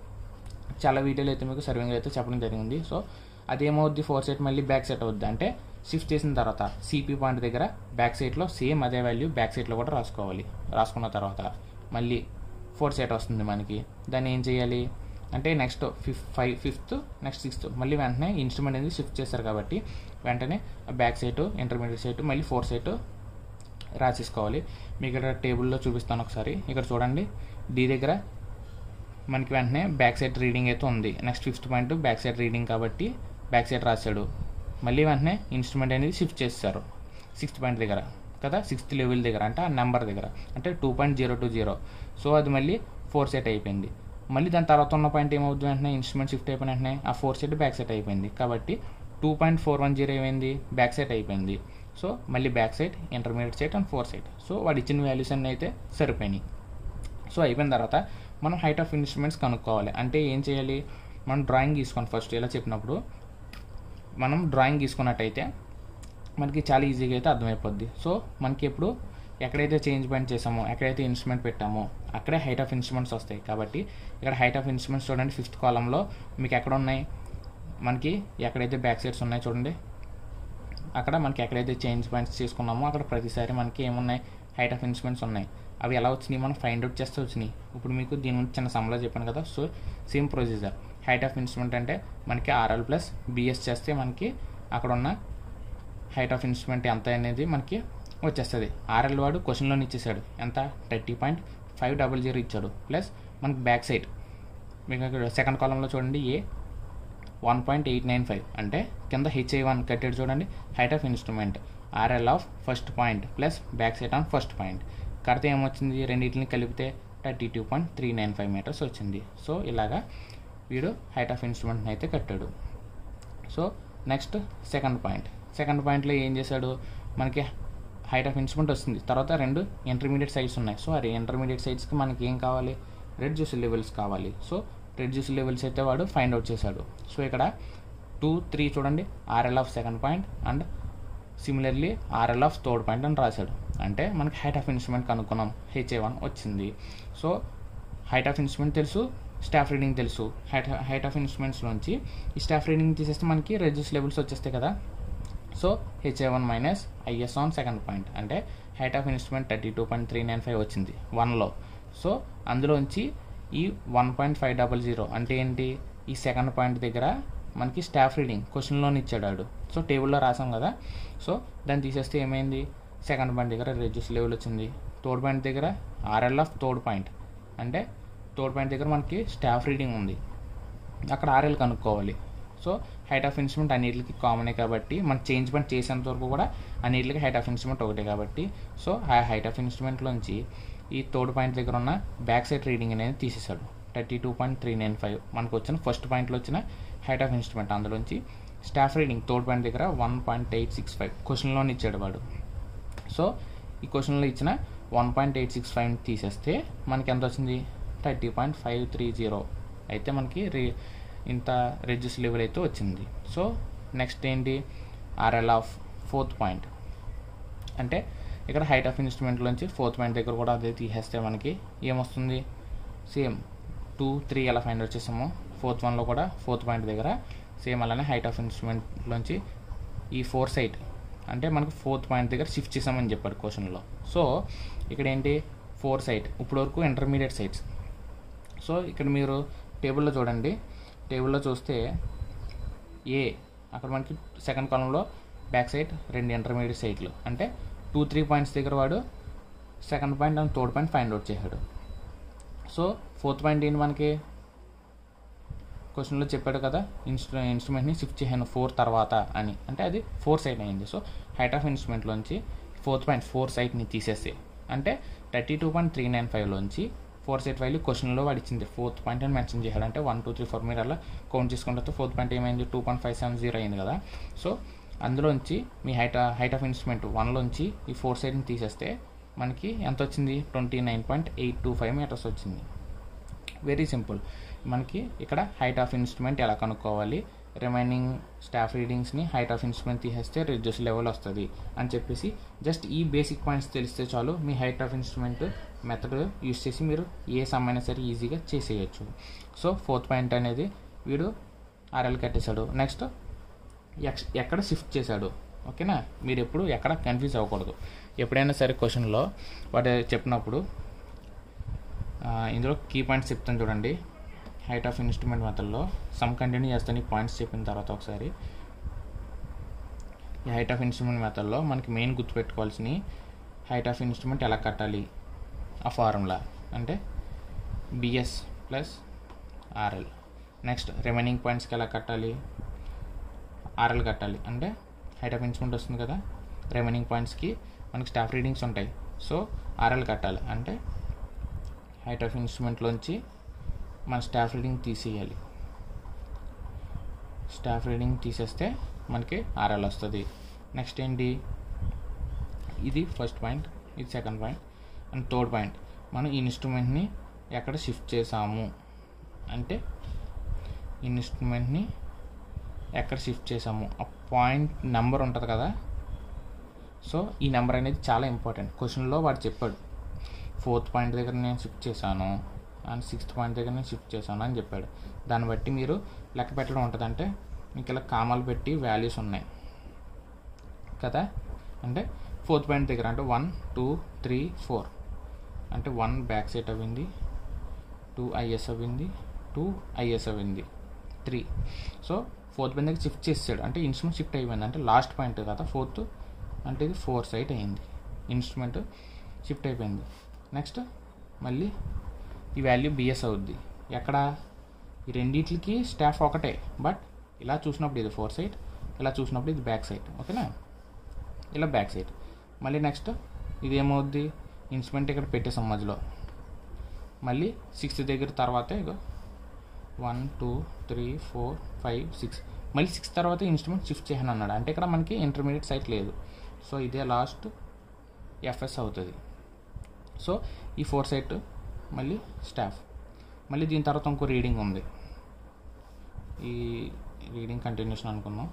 చాలా వీడియోలు అయితే మీకు సర్వింగ్ అయితే చెప్పడం జరిగింది సో అదేమవుద్ది ఫోర్ సైట్ మళ్ళీ బ్యాక్ సైట్ అవుద్ది అంటే షిఫ్ట్ చేసిన తర్వాత సిపి పాయింట్ దగ్గర బ్యాక్ సైట్లో సేమ్ అదే వాల్యూ బ్యాక్ సైట్లో కూడా రాసుకోవాలి రాసుకున్న తర్వాత మళ్ళీ ఫోర్ సైట్ వస్తుంది మనకి దాన్ని ఏం చేయాలి అంటే next fifth five fifth next sixth మళ్ళీ వెంటనే ఇన్స్ట్రుమెంట్ అనేది షిఫ్ట్ చేస్తారు కాబట్టి వెంటనే బ్యాక్ సైట్ ఇంటర్మీడియట్ సైట్ మళ్ళీ ఫోర్ సైట్ రాసేసుకోవాలి మీకు ఇక్కడ టేబుల్లో చూపిస్తాను ఒకసారి ఇక్కడ చూడండి డి దగ్గర మనకి వెంటనే బ్యాక్ సైడ్ రీడింగ్ అయితే ఉంది next fifth point back side reading కాబట్టి బ్యాక్ సైడ్ రాశాడు మళ్ళీ వెంటనే ఇన్స్ట్రుమెంట్ అనేది షిఫ్ట్ చేస్తారు సిక్స్త్ పాయింట్ దగ్గర కదా సిక్స్త్ లెవెల్ దగ్గర అంటే ఆ నెంబర్ దగ్గర అంటే two point zero two zero so అది మళ్ళీ ఫోర్ సెట్ అయిపోయింది మళ్ళీ దాని తర్వాత ఉన్న పాయింట్ ఏమవుతుంది వెంటనే ఇన్స్ట్రుమెంట్ షిఫ్ట్ అయిపోయిన వెంటనే ఆ ఫోర్ సెట్ బ్యాక్ సెట్ అయిపోయింది కాబట్టి two point four one zero ఏమైంది బ్యాక్ సెట్ అయిపోయింది సో మళ్ళీ back side intermediate side and fore side so వాడు ఇచ్చిన వాల్యూస్ అన్నీ అయితే సరిపోయినాయి సో అయిపోయిన తర్వాత మనం హైట్ ఆఫ్ ఇన్స్ట్రుమెంట్స్ కనుక్కోవాలి అంటే ఏం చేయాలి మనం డ్రాయింగ్ తీసుకోండి ఫస్ట్ ఇలా చెప్పినప్పుడు మనం డ్రాయింగ్ తీసుకున్నట్టయితే మనకి చాలా ఈజీగా అయితే అర్థమైపోద్ది సో మనకి ఎప్పుడు ఎక్కడైతే చేంజ్ పాయింట్ చేసామో ఎక్కడైతే ఇన్స్ట్రుమెంట్ పెట్టామో అక్కడే హైట్ ఆఫ్ ఇన్స్ట్రుమెంట్స్ వస్తాయి కాబట్టి ఇక్కడ హైట్ ఆఫ్ ఇన్స్ట్రుమెంట్స్ చూడండి ఫిఫ్త్ కాలంలో మీకు ఎక్కడ ఉన్నాయి మనకి ఎక్కడైతే బ్యాక్ సైడ్స్ ఉన్నాయో చూడండి అక్కడ మనకి ఎక్కడైతే చేంజ్ పాయింట్స్ తీసుకున్నామో అక్కడ ప్రతిసారి మనకి ఏమున్నాయి హైట్ ఆఫ్ ఇన్స్ట్రుమెంట్స్ ఉన్నాయి అవి ఎలా వచ్చినాయి మనం ఫైండ్ అవుట్ చేస్తే వచ్చినాయి ఇప్పుడు మీకు దీని గురించి చిన్న సమలో చెప్పాను కదా so same procedure height of instrument అంటే మనకి ఆర్ఎల్ ప్లస్ బిఎస్ చేస్తే మనకి అక్కడ ఉన్న హైట్ ఆఫ్ ఇన్స్ట్రుమెంట్ ఎంత అనేది మనకి వచ్చేస్తుంది ఆర్ఎల్ వాడు క్వశ్చన్లోనే ఇచ్చేసాడు ఎంత thirty point five double zero ఇచ్చాడు ప్లస్ మనకి బ్యాక్ సైడ్ మీకు ఇక్కడ సెకండ్ కాలంలో చూడండి ఏ one point eight nine five అంటే కింద హెచ్ఐ వన్ కట్టెడ్ చూడండి height of instrument RL of first point plus back side on first point కడితే ఏమొచ్చింది రెండింటిని కలిపితే thirty two point three nine five metres వచ్చింది సో ఇలాగా వీడు హైట్ ఆఫ్ ఇన్స్ట్రుమెంట్ని అయితే కట్టాడు so next second point second పాయింట్లో ఏం చేశాడు మనకి హైట్ ఆఫ్ ఇన్స్ట్రుమెంట్ వస్తుంది తర్వాత రెండు ఇంటర్మీడియట్ సైడ్స్ ఉన్నాయి సో ఆ ఇంటర్మీడియట్ సైడ్స్కి మనకి ఏం కావాలి రెడ్ జ్యూస్ లెవెల్స్ కావాలి సో రెడ్ జ్యూస్ లెవెల్స్ అయితే వాడు ఫైండ్ అవుట్ చేశాడు సో ఇక్కడ టూ త్రీ చూడండి RL of second point and similarly RL of third point అని రాశాడు అంటే మనకి హైట్ ఆఫ్ ఇన్స్ట్రుమెంట్ కనుక్కున్నాం హెచ్ఏ వన్ వచ్చింది సో హైట్ ఆఫ్ ఇన్స్ట్రుమెంట్ తెలుసు స్టాఫ్ రీడింగ్ తెలుసు హైట్ హైట్ ఆఫ్ ఇన్స్ట్రుమెంట్స్లోంచి ఈ స్టాఫ్ రీడింగ్ తీసేస్తే మనకి రెడ్యూస్ లెవెల్స్ వచ్చేస్తాయి కదా so HA one minus IS on second point అంటే height of instrument thirty two point three nine five వచ్చింది వన్లో సో అందులోంచి ఈ one point five double zero అంటే ఏంటి ఈ సెకండ్ పాయింట్ దగ్గర మనకి స్టాఫ్ రీడింగ్ క్వశ్చన్లోనే ఇచ్చాడు ఆడు సో టేబుల్లో రాసాం కదా సో దాన్ని తీసేస్తే ఏమైంది సెకండ్ పాయింట్ దగ్గర రెడ్యూస్ లెవెల్ వచ్చింది థర్డ్ పాయింట్ దగ్గర ఆర్ఎల్ ఆఫ్ థర్డ్ పాయింట్ అంటే థర్డ్ పాయింట్ దగ్గర మనకి స్టాఫ్ రీడింగ్ ఉంది అక్కడ ఆర్ఎల్ కనుక్కోవాలి సో హైట్ ఆఫ్ ఇన్స్ట్రుమెంట్ అన్నిటికి కామనే కాబట్టి మన చేంజ్ పాయింట్ చేసేంత వరకు కూడా అన్నిటికి హైట్ ఆఫ్ ఇన్స్ట్రుమెంట్ ఒకటే కాబట్టి సో ఆ హైట్ ఆఫ్ ఇన్స్ట్రుమెంట్లోంచి ఈ థర్డ్ పాయింట్ దగ్గర ఉన్న బ్యాక్ సైడ్ రీడింగ్ అనేది తీసేశాడు thirty two point three nine five మనకు వచ్చిన ఫస్ట్ పాయింట్లో వచ్చిన హైట్ ఆఫ్ ఇన్స్ట్రుమెంట్ అందులోంచి స్టాఫ్ రీడింగ్ థర్డ్ పాయింట్ దగ్గర one point eight six five క్వశ్చన్లోనే ఇచ్చాడు వాడు సో ఈ క్వశ్చన్లో ఇచ్చిన one point eight six five తీసేస్తే మనకి ఎంత వచ్చింది thirty point five three zero అయితే మనకి రీ ఇంత రెడ్యూస్ లెవెల్ అయితే వచ్చింది సో నెక్స్ట్ ఏంటి ఆర్ఎల్ ఆఫ్ ఫోర్త్ పాయింట్ అంటే ఇక్కడ హైట్ ఆఫ్ ఇన్స్ట్రుమెంట్లోంచి ఫోర్త్ పాయింట్ దగ్గర కూడా అదే తీసేస్తే మనకి ఏమొస్తుంది సేమ్ టూ త్రీ ఎలా ఫైండ్ అవుట్ చేసామో ఫోర్త్ వన్లో కూడా ఫోర్త్ పాయింట్ దగ్గర సేమ్ అలానే హైట్ ఆఫ్ ఇన్స్ట్రుమెంట్లోంచి ఈ ఫోర్ సైట్ అంటే మనకు ఫోర్త్ పాయింట్ దగ్గర షిఫ్ట్ చేసామని చెప్పాడు క్వశ్చన్లో సో ఇక్కడ ఏంటి ఫోర్ సైట్ ఇప్పుడు వరకు ఇంటర్మీడియట్ సైట్స్ సో ఇక్కడ మీరు టేబుల్లో చూడండి టేబుల్లో చూస్తే ఏ అక్కడ మనకి సెకండ్ కాలంలో బ్యాక్ సైడ్ రెండు ఇంటర్మీడియట్ సైట్లు అంటే టూ త్రీ పాయింట్స్ దగ్గర వాడు second point and third point find out చేశాడు సో ఫోర్త్ పాయింట్ ఏంటి మనకి క్వశ్చన్లో చెప్పాడు కదా ఇన్స్ట్రు ఇన్స్ట్రుమెంట్ని షిఫ్ట్ చేశాను ఫోర్ తర్వాత అని అంటే అది ఫోర్ సైట్ అయింది సో హైట్ ఆఫ్ ఇన్స్ట్రుమెంట్లోంచి ఫోర్త్ పాయింట్ ఫోర్ సైట్ని తీసేసి అంటే thirty two point three nine ఫైవ్లోంచి ఫోర్ సెట్ వాల్యూ క్వశ్చన్లో వాడు ఇచ్చింది ఫోర్త్ పాయింట్ అని మెన్షన్ చేశాడు అంటే వన్ టూ త్రీ ఫోర్ మీరు అలా కౌంట్ చేసుకుంటే ఫోర్త్ పాయింట్ ఏమైంది two point five seven zero అయింది కదా సో అందులోంచి మీ హైట్ హైట్ ఆఫ్ ఇన్స్ట్రుమెంట్ వన్లోంచి ఈ ఫోర్ సైడ్ని తీసేస్తే మనకి ఎంత వచ్చింది twenty nine point eight two five metres వచ్చింది వెరీ సింపుల్ మనకి ఇక్కడ హైట్ ఆఫ్ ఇన్స్ట్రుమెంట్ ఎలా కనుక్కోవాలి రిమైనింగ్ స్టాఫ్ రీడింగ్స్ని హైట్ ఆఫ్ ఇన్స్ట్రుమెంట్ తీసేస్తే రిడ్యూస్ లెవెల్ వస్తుంది అని చెప్పేసి జస్ట్ ఈ బేసిక్ పాయింట్స్ తెలిస్తే చాలు మీ height of instrument method use చేసి మీరు ఏ సమ్ అయినా సరే ఈజీగా చేసేయచ్చు సో ఫోర్త్ పాయింట్ అనేది వీడు ఆర్ఎల్ కట్టేశాడు నెక్స్ట్ ఎక్స్ ఎక్కడ షిఫ్ట్ చేశాడు ఓకేనా మీరు ఎప్పుడు ఎక్కడ కన్ఫ్యూజ్ అవ్వకూడదు ఎప్పుడైనా సరే క్వశ్చన్లో వాడు చెప్పినప్పుడు ఇందులో కీ పాయింట్స్ చెప్తాను చూడండి హైట్ ఆఫ్ ఇన్స్ట్రుమెంట్ మెథడ్లో సమ్ కంటిన్యూ చేస్తాను ఈ పాయింట్స్ చెప్పిన తర్వాత ఒకసారి ఈ హైట్ ఆఫ్ ఇన్స్ట్రుమెంట్ మెథడ్లో మనకి మెయిన్ గుర్తుపెట్టుకోవాల్సిన హైట్ ఆఫ్ ఇన్స్ట్రుమెంట్ ఎలా కట్టాలి ఆ ఫార్ములా అంటే BS plus RL next remaining పాయింట్స్కి ఎలా కట్టాలి ఆర్ఎల్ కట్టాలి అంటే హైట్ ఆఫ్ ఇన్స్ట్రుమెంట్ వస్తుంది కదా రిమైనింగ్ పాయింట్స్కి మనకి స్టాఫ్ రీడింగ్స్ ఉంటాయి సో ఆర్ఎల్ కట్టాలి అంటే హైట్ ఆఫ్ ఇన్స్ట్రుమెంట్లోంచి మన స్టాఫ్ రీడింగ్ తీసేయాలి స్టాఫ్ రీడింగ్ తీసేస్తే మనకి ఆర్ఎల్ వస్తుంది నెక్స్ట్ ఏంటి ఇది ఫస్ట్ పాయింట్ ఇది second point and third point మనం ఈ ఇన్స్ట్రుమెంట్ని ఎక్కడ షిఫ్ట్ చేసాము అంటే ఇన్స్ట్రుమెంట్ని ఎక్కడ షిఫ్ట్ చేసాము ఆ పాయింట్ నెంబర్ ఉంటుంది కదా సో ఈ నెంబర్ అనేది చాలా ఇంపార్టెంట్ క్వశ్చన్లో వాడు చెప్పాడు ఫోర్త్ పాయింట్ దగ్గర నేను షిఫ్ట్ చేశాను అండ్ సిక్స్త్ పాయింట్ దగ్గర నేను షిఫ్ట్ చేశాను అని చెప్పాడు దాన్ని బట్టి మీరు లెక్క పెట్టడం ఉంటుంది అంటే మీకు ఇలా కామాలు పెట్టి వాల్యూస్ ఉన్నాయి కదా అంటే ఫోర్త్ పాయింట్ దగ్గర అంటే వన్ టూ త్రీ ఫోర్ అంటే వన్ బ్యాక్ సైడ్ అవ్వింది టూ ఐఎస్ అవ్వింది టూ ఐఎస్ అవ్వింది త్రీ సో ఫోర్త్ పాయింట్ దగ్గర షిఫ్ట్ చేసాడు అంటే ఇన్స్ట్రుమెంట్ షిఫ్ట్ అయిపోయింది అంటే లాస్ట్ పాయింట్ కదా ఫోర్త్ అంటే ఇది ఫోర్ సైట్ అయింది ఇన్స్ట్రుమెంట్ షిఫ్ట్ అయిపోయింది నెక్స్ట్ మళ్ళీ ఈ వాల్యూ బిఎస్ అవుద్ది ఎక్కడ ఈ రెండిట్లకి స్టాఫ్ ఒకటే బట్ ఇలా చూసినప్పుడు ఇది ఫోర్ సైడ్ ఇలా చూసినప్పుడు ఇది బ్యాక్ సైడ్ ఓకేనా ఇలా బ్యాక్ సైడ్ మళ్ళీ నెక్స్ట్ ఇది ఏమవుద్ది ఇన్స్ట్రుమెంట్ ఇక్కడ పెట్టేసాం మధ్యలో మళ్ళీ సిక్స్త్ దగ్గర తర్వాతే ఇగో one two three four five six మళ్ళీ సిక్స్ తర్వాత ఇన్స్ట్రుమెంట్ షిఫ్ట్ చేయను అన్నాడు అంటే ఇక్కడ మనకి ఇంటర్మీడియట్ సైట్ లేదు సో ఇదే లాస్ట్ ఎఫ్ఎస్ అవుతుంది సో ఈ ఫోర్ సైట్ మళ్ళీ స్టాఫ్ మళ్ళీ దీని తర్వాత ఇంకో రీడింగ్ ఉంది ఈ రీడింగ్ కంటిన్యూషన్ అనుకుందాం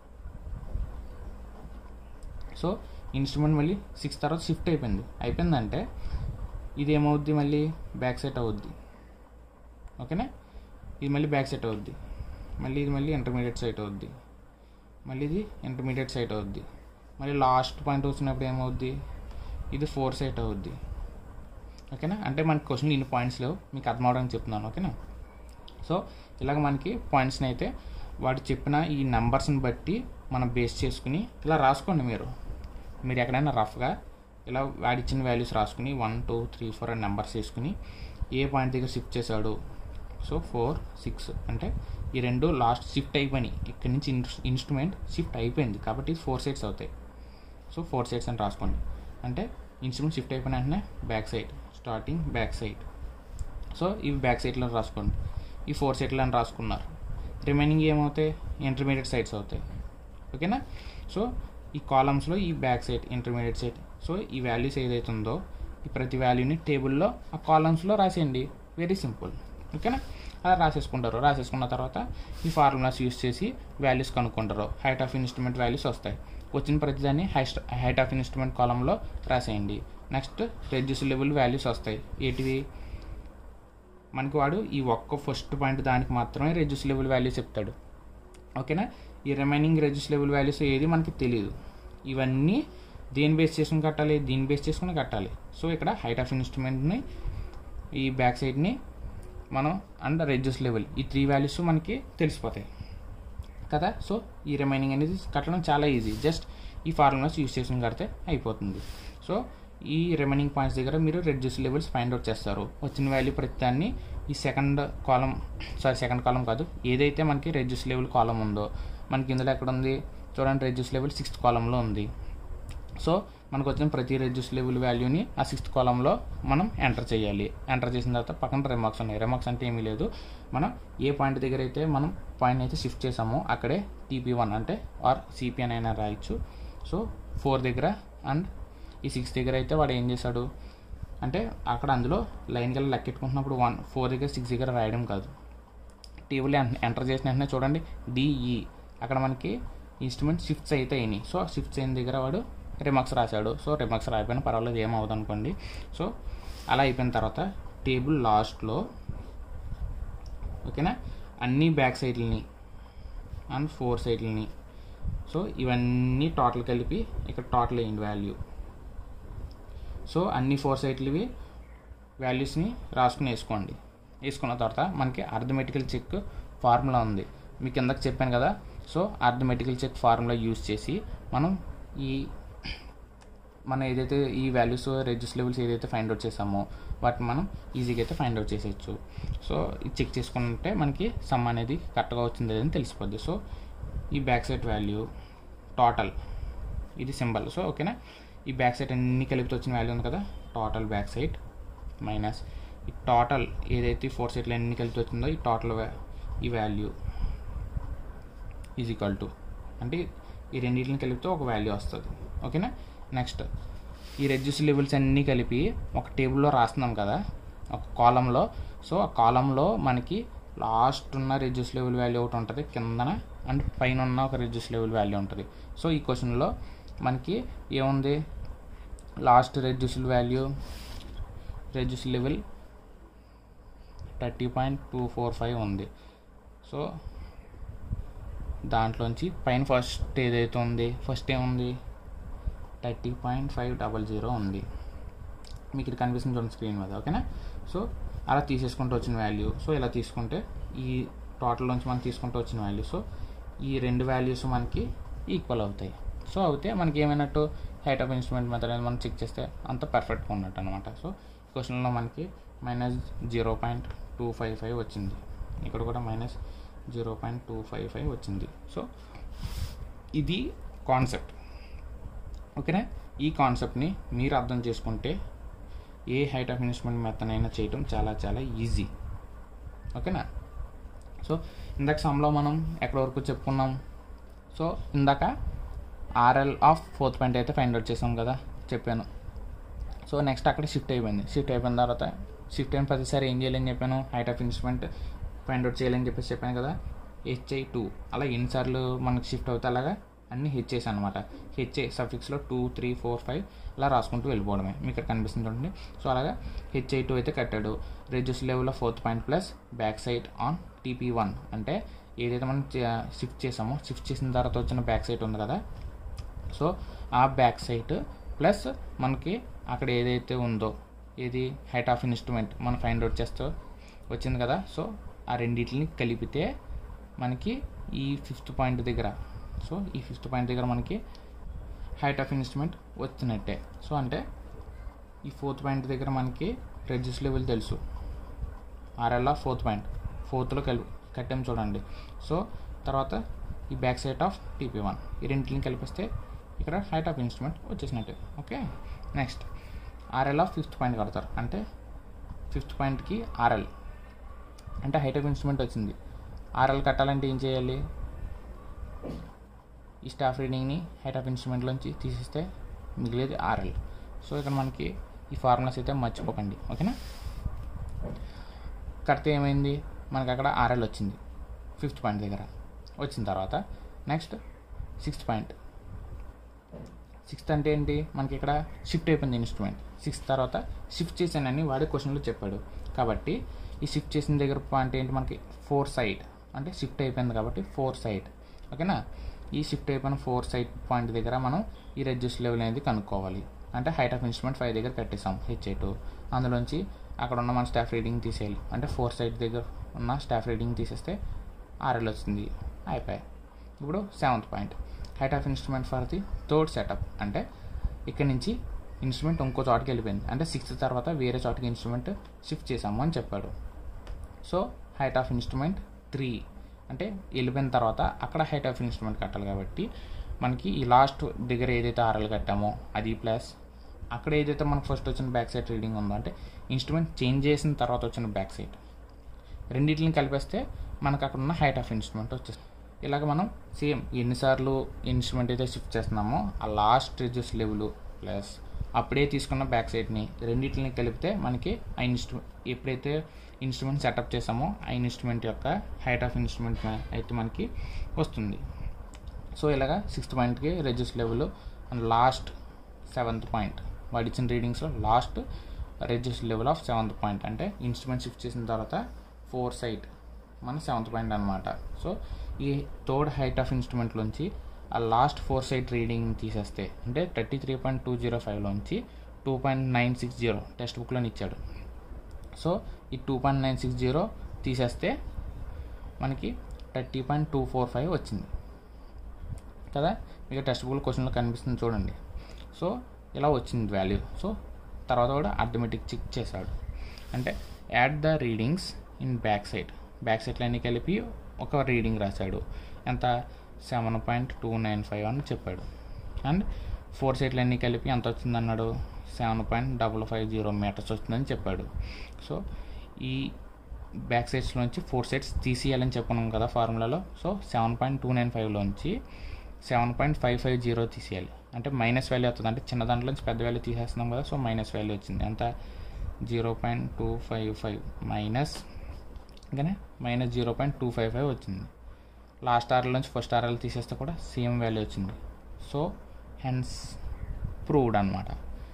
సో ఇన్స్ట్రుమెంట్ మళ్ళీ సిక్స్ తర్వాత షిఫ్ట్ అయిపోయింది అయిపోయిందంటే ఇది ఏమవుద్ది మళ్ళీ బ్యాక్ సైట్ అవుద్ది ఓకేనా ఇది మళ్ళీ బ్యాక్ సైట్ అవుద్ది మళ్ళీ ఇది మళ్ళీ ఇంటర్మీడియట్ సైట్ అవుద్ది మళ్ళీ ఇది ఇంటర్మీడియట్ సైట్ అవుద్ది మళ్ళీ లాస్ట్ పాయింట్ వచ్చినప్పుడు ఏమవుద్ది ఇది ఫోర్ సైట్ అవుద్ది ఓకేనా అంటే మనకి క్వశ్చన్ ఇన్ని పాయింట్స్ లేవు మీకు అర్థం అవడానికి చెప్తున్నాను ఓకేనా సో ఇలాగ మనకి పాయింట్స్ని అయితే వాడు చెప్పిన ఈ నెంబర్స్ని బట్టి మనం బేస్ చేసుకుని ఇలా రాసుకోండి మీరు మీరు ఎక్కడైనా రఫ్గా ఇలా వాడిచ్చిన వాల్యూస్ రాసుకుని వన్ టూ త్రీ ఫోర్ అని నెంబర్స్ వేసుకుని ఏ పాయింట్ దగ్గర షిఫ్ట్ చేశాడు సో ఫోర్ సిక్స్ అంటే ఈ రెండు లాస్ట్ షిఫ్ట్ అయిపోయినాయి ఇక్కడి నుంచి ఇన్స్ట్రుమెంట్ షిఫ్ట్ అయిపోయింది కాబట్టి ఫోర్ సైడ్స్ అవుతాయి సో ఫోర్ సైడ్స్ అని రాసుకోండి అంటే ఇన్స్ట్రుమెంట్ షిఫ్ట్ అయిపోయిన వెంటనే back side starting back side so ఇవి బ్యాక్ సైడ్లో రాసుకోండి ఈ ఫోర్ సైడ్లు అని రాసుకున్నారు రిమైనింగ్ ఏమవుతాయి ఇంటర్మీడియట్ సైడ్స్ అవుతాయి ఓకేనా సో ఈ కాలమ్స్లో ఈ back side intermediate side so ఈ వాల్యూస్ ఏదైతే ఉందో ఈ ప్రతి వాల్యూని టేబుల్లో ఆ కాలమ్స్లో రాసేయండి వెరీ సింపుల్ ఓకేనా అలా రాసేసుకుంటారు రాసేసుకున్న తర్వాత ఈ ఫార్ములాస్ యూస్ చేసి వాల్యూస్ కనుక్కుంటారు హైట్ ఆఫ్ ఇన్స్ట్రుమెంట్ వాల్యూస్ వస్తాయి వచ్చిన ప్రతిదాన్ని హైస్ట్ హైట్ ఆఫ్ ఇన్స్ట్రుమెంట్ కాలంలో రాసేయండి నెక్స్ట్ రెడ్యూస్ లెవెల్ వాల్యూస్ వస్తాయి ఏంటివి మనకి వాడు ఈ ఒక్క ఫస్ట్ పాయింట్ దానికి మాత్రమే రెడ్యూస్ లెవెల్ వాల్యూస్ చెప్తాడు ఓకేనా ఈ రిమైనింగ్ రెడ్యూస్ లెవెల్ వాల్యూస్ ఏది మనకి తెలియదు ఇవన్నీ దేని బేస్ చేసుకుని కట్టాలి దీని బేస్ చేసుకుని కట్టాలి సో ఇక్కడ హైట్ ఆఫ్ ఇన్స్ట్రుమెంట్ని ఈ బ్యాక్ సైడ్ని మనం అండ్ రెడ్యూస్ లెవెల్ ఈ త్రీ వాల్యూస్ మనకి తెలిసిపోతాయి కదా సో ఈ రిమైనింగ్ అనేది కట్టడం చాలా ఈజీ జస్ట్ ఈ ఫార్ములాస్ యూస్ చేసుకుని కడితే అయిపోతుంది సో ఈ రిమైనింగ్ పాయింట్స్ దగ్గర మీరు రెడ్యూస్ లెవెల్స్ ఫైండ్ అవుట్ చేస్తారు వచ్చిన వాల్యూ ప్రతిదాన్ని ఈ second column sorry second column కాదు ఏదైతే మనకి రెడ్యూస్ లెవెల్ కాలం ఉందో మనకి ఇందులో ఎక్కడ ఉంది చూడండి రెడ్యూస్ లెవెల్ సిక్స్త్ కాలంలో ఉంది సో మనకు వచ్చిన ప్రతి రెడ్యూస్ లెవెల్ వాల్యూని ఆ సిక్స్త్ కాలంలో మనం ఎంటర్ చేయాలి ఎంటర్ చేసిన తర్వాత పక్కన రిమార్క్స్ ఉన్నాయి రిమార్క్స్ అంటే ఏమీ లేదు మనం ఏ పాయింట్ దగ్గర అయితే మనం పాయింట్ అయితే షిఫ్ట్ చేసామో అక్కడే టీపీ వన్ అంటే ఆర్ సిపిఎన్ అయినా రాయొచ్చు సో ఫోర్ దగ్గర అండ్ ఈ సిక్స్ దగ్గర అయితే వాడు ఏం చేశాడు అంటే అక్కడ అందులో లైన్ గల లెక్కెట్టుకుంటున్నప్పుడు వన్ ఫోర్ దగ్గర సిక్స్ దగ్గర రాయడం కాదు టేబుల్ ఎంటర్ చేసిన వెంటనే చూడండి డిఈ అక్కడ మనకి ఇన్స్ట్రుమెంట్ షిఫ్ట్స్ అయితే అయినాయి సో షిఫ్ట్స్ అయిన దగ్గర వాడు రిమార్క్స్ రాశాడు సో రిమార్క్స్ రాయిపోయినా పర్వాలేదు ఏమవుతుంది అనుకోండి సో అలా అయిపోయిన తర్వాత టేబుల్ లాస్ట్లో ఓకేనా అన్ని బ్యాక్ సైడ్లని అండ్ ఫోర్ సైడ్లని సో ఇవన్నీ టోటల్ కలిపి ఇక్కడ టోటల్ అయ్యింది వాల్యూ సో అన్ని ఫోర్ సైట్లవి వాల్యూస్ని రాసుకుని వేసుకోండి వేసుకున్న తర్వాత మనకి అర్థమెటికల్ చెక్ ఫార్ములా ఉంది మీకు ఇందాక చెప్పాను కదా so arithmetical check formula use చేసి మనం ఈ మనం ఏదైతే ఈ వాల్యూస్ రెడ్యూస్ లెవెల్స్ ఏదైతే ఫైండ్ అవుట్ చేసామో వాటిని మనం ఈజీగా అయితే ఫైండ్ అవుట్ చేసేయచ్చు సో ఇది చెక్ చేసుకుంటే మనకి సమ్ అనేది కరెక్ట్గా వచ్చింది అని తెలిసిపోద్ది సో ఈ బ్యాక్ సైడ్ వాల్యూ టోటల్ ఇది సింబల్ సో ఓకేనా ఈ బ్యాక్ సైడ్ అన్ని కలిపితే వచ్చిన వాల్యూ ఉంది కదా టోటల్ బ్యాక్ సైడ్ మైనస్ ఈ టోటల్ ఏదైతే ఫోర్ సైడ్లు అన్ని కలిపి వచ్చిందో ఈ టోటల్ ఈ వాల్యూ ఈజ్ ఈక్వల్ టు అంటే ఈ రెండింటిని కలిపితే ఒక వాల్యూ వస్తుంది ఓకేనా నెక్స్ట్ ఈ రెడ్యూస్ లెవెల్స్ అన్నీ కలిపి ఒక టేబుల్లో రాస్తున్నాం కదా ఒక కాలంలో సో ఆ కాలంలో మనకి లాస్ట్ ఉన్న రెడ్యూస్ లెవెల్ వాల్యూ ఒకటి ఉంటుంది కిందన అండ్ పైన ఉన్న ఒక రెడ్యూస్ లెవెల్ వాల్యూ ఉంటుంది సో ఈ క్వశ్చన్లో మనకి ఏముంది last reduce value reduce level thirty point two four five ఉంది సో దాంట్లోంచి పైన ఫస్ట్ ఏదైతే ఉంది ఫస్ట్ ఏముంది thirty point five double zero ఉంది మీకు ఇది కనిపిస్తుంది చూడండి స్క్రీన్ మీద ఓకేనా సో అలా తీసేసుకుంటూ వచ్చిన వాల్యూ సో ఇలా తీసుకుంటే ఈ టోటల్ నుంచి మనం తీసుకుంటూ వచ్చిన వాల్యూ సో ఈ రెండు వాల్యూస్ మనకి ఈక్వల్ అవుతాయి సో అయితే మనకి ఏమైనట్టు హైట్ ఆఫ్ ఇన్స్ట్రుమెంట్ మెథడ్ అనేది మనం చెక్ చేస్తే అంత పర్ఫెక్ట్గా ఉన్నట్టు అనమాట సో క్వశ్చన్లో మనకి minus zero point two five five వచ్చింది ఇక్కడ కూడా minus zero point two five five వచ్చింది సో ఇది కాన్సెప్ట్ ఓకేనా ఈ కాన్సెప్ట్ని మీరు అర్థం చేసుకుంటే ఏ హైట్ ఆఫ్ ఇన్వెస్ట్మెంట్ మెథడ్ అయినా చేయటం చాలా చాలా ఈజీ ఓకేనా సో ఇందాక సమ్లో మనం ఎక్కడి వరకు చెప్పుకున్నాం సో ఇందాక ఆర్ఎల్ ఆఫ్ ఫోర్త్ పాయింట్ అయితే ఫైండ్ అవుట్ చేసాం కదా చెప్పాను సో నెక్స్ట్ అక్కడ షిఫ్ట్ అయిపోయింది షిఫ్ట్ అయిపోయిన తర్వాత షిఫ్ట్ అయిన ప్రతిసారి ఏం చేయాలని చెప్పాను height of instrument find out చేయాలని చెప్పేసి చెప్పాను కదా హెచ్ఐ టూ అలా ఎన్నిసార్లు మనకి షిఫ్ట్ అవుతే అలాగా అన్ని హెచ్ఏస్ అనమాట హెచ్ఏ సఫిక్స్లో టూ త్రీ ఫోర్ ఫైవ్ అలా రాసుకుంటూ వెళ్ళిపోవడమే మీకు ఇక్కడ కనిపిస్తుంది చూడండి సో అలాగా హెచ్ఐ టూ అయితే కట్టాడు రెడ్యూస్ లెవెల్లో fourth point plus back side on TP one అంటే ఏదైతే మనం షిఫ్ట్ చేసామో షిఫ్ట్ చేసిన తర్వాత వచ్చిన బ్యాక్ సైడ్ ఉంది కదా సో ఆ బ్యాక్ సైడ్ ప్లస్ మనకి అక్కడ ఏదైతే ఉందో ఏది హైట్ ఆఫ్ ఇన్స్ట్రుమెంట్ మనం ఫైండ్ అవుట్ చేస్తూ వచ్చింది కదా సో ఆ రెండింటిని కలిపితే మనకి ఈ ఫిఫ్త్ పాయింట్ దగ్గర సో ఈ ఫిఫ్త్ పాయింట్ దగ్గర మనకి హైట్ ఆఫ్ ఇన్స్ట్రుమెంట్ వచ్చినట్టే సో అంటే ఈ ఫోర్త్ పాయింట్ దగ్గర మనకి రెడ్యూస్ లెవెల్ తెలుసు ఆర్ఎల్ ఆఫ్ ఫోర్త్ పాయింట్ ఫోర్త్లో కలి కట్టాం చూడండి సో తర్వాత ఈ back side of TP one ఈ రెండింటిని కలిపిస్తే ఇక్కడ హైట్ ఆఫ్ ఇన్స్ట్రుమెంట్ వచ్చేసినట్టు okay next RL of fifth point కడతారు అంటే ఫిఫ్త్ పాయింట్కి ఆర్ఎల్ అంటే హైట్ ఆఫ్ ఇన్స్ట్రుమెంట్ వచ్చింది ఆర్ఎల్ కట్టాలంటే ఏం చేయాలి ఈ స్టాఫ్ రీడింగ్ని హైట్ ఆఫ్ ఇన్స్ట్రుమెంట్లోంచి తీసిస్తే మిగిలేది ఆర్ఎల్ సో ఇక్కడ మనకి ఈ ఫార్ములాస్ అయితే మర్చిపోకండి ఓకేనా కడితే ఏమైంది మనకి అక్కడ ఆర్ఎల్ వచ్చింది ఫిఫ్త్ పాయింట్ దగ్గర వచ్చిన తర్వాత నెక్స్ట్ సిక్స్త్ పాయింట్ సిక్స్త్ అంటే ఏంటి మనకి ఇక్కడ షిఫ్ట్ అయిపోయింది ఇన్స్ట్రుమెంట్ సిక్స్త్ తర్వాత షిఫ్ట్ చేశానని వాడే క్వశ్చన్లో చెప్పాడు కాబట్టి ఈ షిఫ్ట్ చేసిన దగ్గర పాయింట్ ఏంటి మనకి ఫోర్ సైడ్ అంటే షిఫ్ట్ అయిపోయింది కాబట్టి ఫోర్ సైడ్ ఓకేనా ఈ షిఫ్ట్ అయిపోయిన ఫోర్ సైడ్ పాయింట్ దగ్గర మనం ఈ రెడ్యూస్ లెవెల్ అనేది కనుక్కోవాలి అంటే హైట్ ఆఫ్ ఇన్స్ట్రుమెంట్ ఫైవ్ దగ్గర కట్టేసాం హెచ్ఏ టూ అందులోంచి అక్కడ ఉన్న మన స్టాఫ్ రీడింగ్ తీసేయాలి అంటే ఫోర్ సైడ్ దగ్గర ఉన్న స్టాఫ్ రీడింగ్ తీసేస్తే ఆర్ఎల్ వచ్చింది అయిపోయాయి ఇప్పుడు seventh point height of instrument for the third setup అంటే ఇక్కడ నుంచి ఇన్స్ట్రుమెంట్ ఇంకో చోటకి వెళ్ళిపోయింది అంటే సిక్స్త్ తర్వాత వేరే చోటకి ఇన్స్ట్రుమెంట్ షిఫ్ట్ చేసాము అని చెప్పాడు so height of instrument three అంటే వెళ్ళిపోయిన తర్వాత అక్కడ హైట్ ఆఫ్ ఇన్స్ట్రుమెంట్ కట్టాలి కాబట్టి మనకి ఈ లాస్ట్ దగ్గర ఏదైతే ఆర్ఎల్ కట్టామో అది ప్లస్ అక్కడ ఏదైతే మనకు ఫస్ట్ వచ్చిన బ్యాక్ సైడ్ రీడింగ్ ఉందో అంటే ఇన్స్ట్రుమెంట్ చేంజ్ చేసిన తర్వాత వచ్చిన బ్యాక్ సైడ్ రెండింటిని కలిపేస్తే మనకు అక్కడ ఉన్న హైట్ ఆఫ్ ఇన్స్ట్రుమెంట్ వచ్చేస్తుంది ఇలాగ మనం సేమ్ ఎన్నిసార్లు ఇన్స్ట్రుమెంట్ అయితే షిఫ్ట్ చేస్తున్నామో ఆ లాస్ట్ రిడ్యూస్ లెవెల్ ప్లస్ అప్పుడే తీసుకున్న బ్యాక్ సైడ్ని రెండింటిని కలిపితే మనకి ఆ ఇన్స్ట్రు ఎప్పుడైతే ఇన్స్ట్రుమెంట్ సెటప్ చేసామో ఆ ఇన్స్ట్రుమెంట్ యొక్క హైట్ ఆఫ్ ఇన్స్ట్రుమెంట్ అయితే మనకి వస్తుంది సో ఇలాగా సిక్స్త్ పాయింట్కి reduce level and last seventh point వాడు ఇచ్చిన రీడింగ్స్లో last reduce level of seventh point అంటే ఇన్స్ట్రుమెంట్ షిఫ్ట్ చేసిన తర్వాత ఫోర్ సైట్ మన సెవెంత్ పాయింట్ అనమాట సో ఈ థర్డ్ హైట్ ఆఫ్ ఇన్స్ట్రుమెంట్లోంచి ఆ లాస్ట్ ఫోర్ సైట్ రీడింగ్ తీసేస్తే అంటే thirty three point two zero ఫైవ్లోంచి two point nine six zero text బుక్లో ఇచ్చాడు సో ఈ two point nine six zero తీసేస్తే మనకి thirty point two four five వచ్చింది కదా మీకు టెక్స్ట్ బుక్లో క్వశ్చన్లో కనిపిస్తుంది చూడండి సో ఇలా వచ్చింది వాల్యూ సో తర్వాత కూడా అర్థమెటిక్ చెక్ చేశాడు అంటే add the readings in back side back సైడ్లు అన్నీ కలిపి ఒక రీడింగ్ రాశాడు ఎంత seven point two nine five అని చెప్పాడు అండ్ ఫోర్ సైట్లు అన్నీ కలిపి ఎంత వచ్చింది అన్నాడు seven point double five zero metres వస్తుందని చెప్పాడు సో ఈ బ్యాక్ సైడ్స్లోంచి ఫోర్ సైడ్స్ తీసేయాలని చెప్పినాం కదా ఫార్ములాలో so seven point two nine ఫైవ్లోంచి seven point five five zero తీసేయాలి అంటే మైనస్ వాల్యూ అవుతుంది అంటే చిన్న దాంట్లోంచి పెద్ద వాల్యూ తీసేస్తున్నాం కదా సో మైనస్ వాల్యూ వచ్చింది ఎంత zero point two five five minus ఇంకనే minus zero point two five five వచ్చింది లాస్ట్ ఆర్ల నుంచి ఫస్ట్ ఆర్ఎల్ తీసేస్తే కూడా సేమ్ వాల్యూ వచ్చింది సో హెన్స్ ప్రూవ్డ్ అనమాట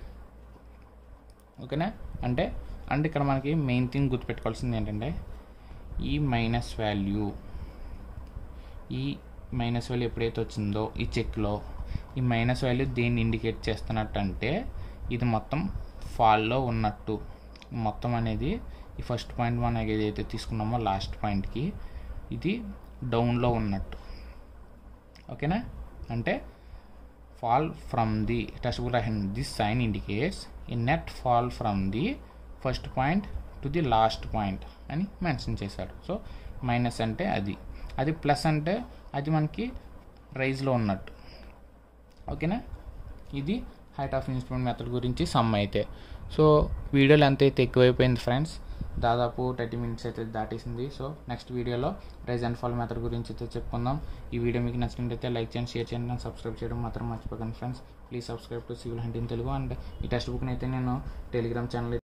ఓకేనా అంటే అంటే ఇక్కడ మనకి మెయిన్ థింగ్ గుర్తుపెట్టుకోవాల్సింది ఏంటంటే ఈ మైనస్ వాల్యూ ఈ మైనస్ వాల్యూ ఎప్పుడైతే వచ్చిందో ఈ చెక్లో ఈ మైనస్ వాల్యూ దేన్ని ఇండికేట్ చేస్తున్నట్టు అంటే ఇది మొత్తం ఫాల్లో ఉన్నట్టు మొత్తం అనేది ఈ ఫస్ట్ పాయింట్ మనం ఏదైతే తీసుకున్నామో లాస్ట్ పాయింట్కి ఇది డౌన్లో ఉన్నట్టు ఓకేనా అంటే fall from the text book రాసింది దిస్ సైన్ ఇండికేట్స్ ఈ net fall from the first point to the last point అని మెన్షన్ చేశాడు సో మైనస్ అంటే అది అది ప్లస్ అంటే అది మనకి రైజ్లో ఉన్నట్టు ఓకేనా ఇది హైట్ ఆఫ్ ఇన్స్ట్రుమెంట్ మెథడ్ గురించి సమ్ అయితే సో వీడియోలు ఎంత అయితే ఎక్కువైపోయింది ఫ్రెండ్స్ దాదాపు థర్టీ మినిట్స్ అయితే దాటేసింది సో నెక్స్ట్ వీడియోలో రైజ్ అండ్ ఫాల్ మెథడ్ గురించి అయితే చెప్పుకుందాం ఈ వీడియో మీకు నచ్చినట్లయితే లైక్ చేయండి షేర్ చేయండి అండ్ సబ్స్క్రైబ్ చేయడం మాత్రం మర్చిపోకండి friends please subscribe to civil hunt in Telugu and ఈ టెక్స్ట్ బుక్ని అయితే నేను టెలిగ్రామ్ ఛానల్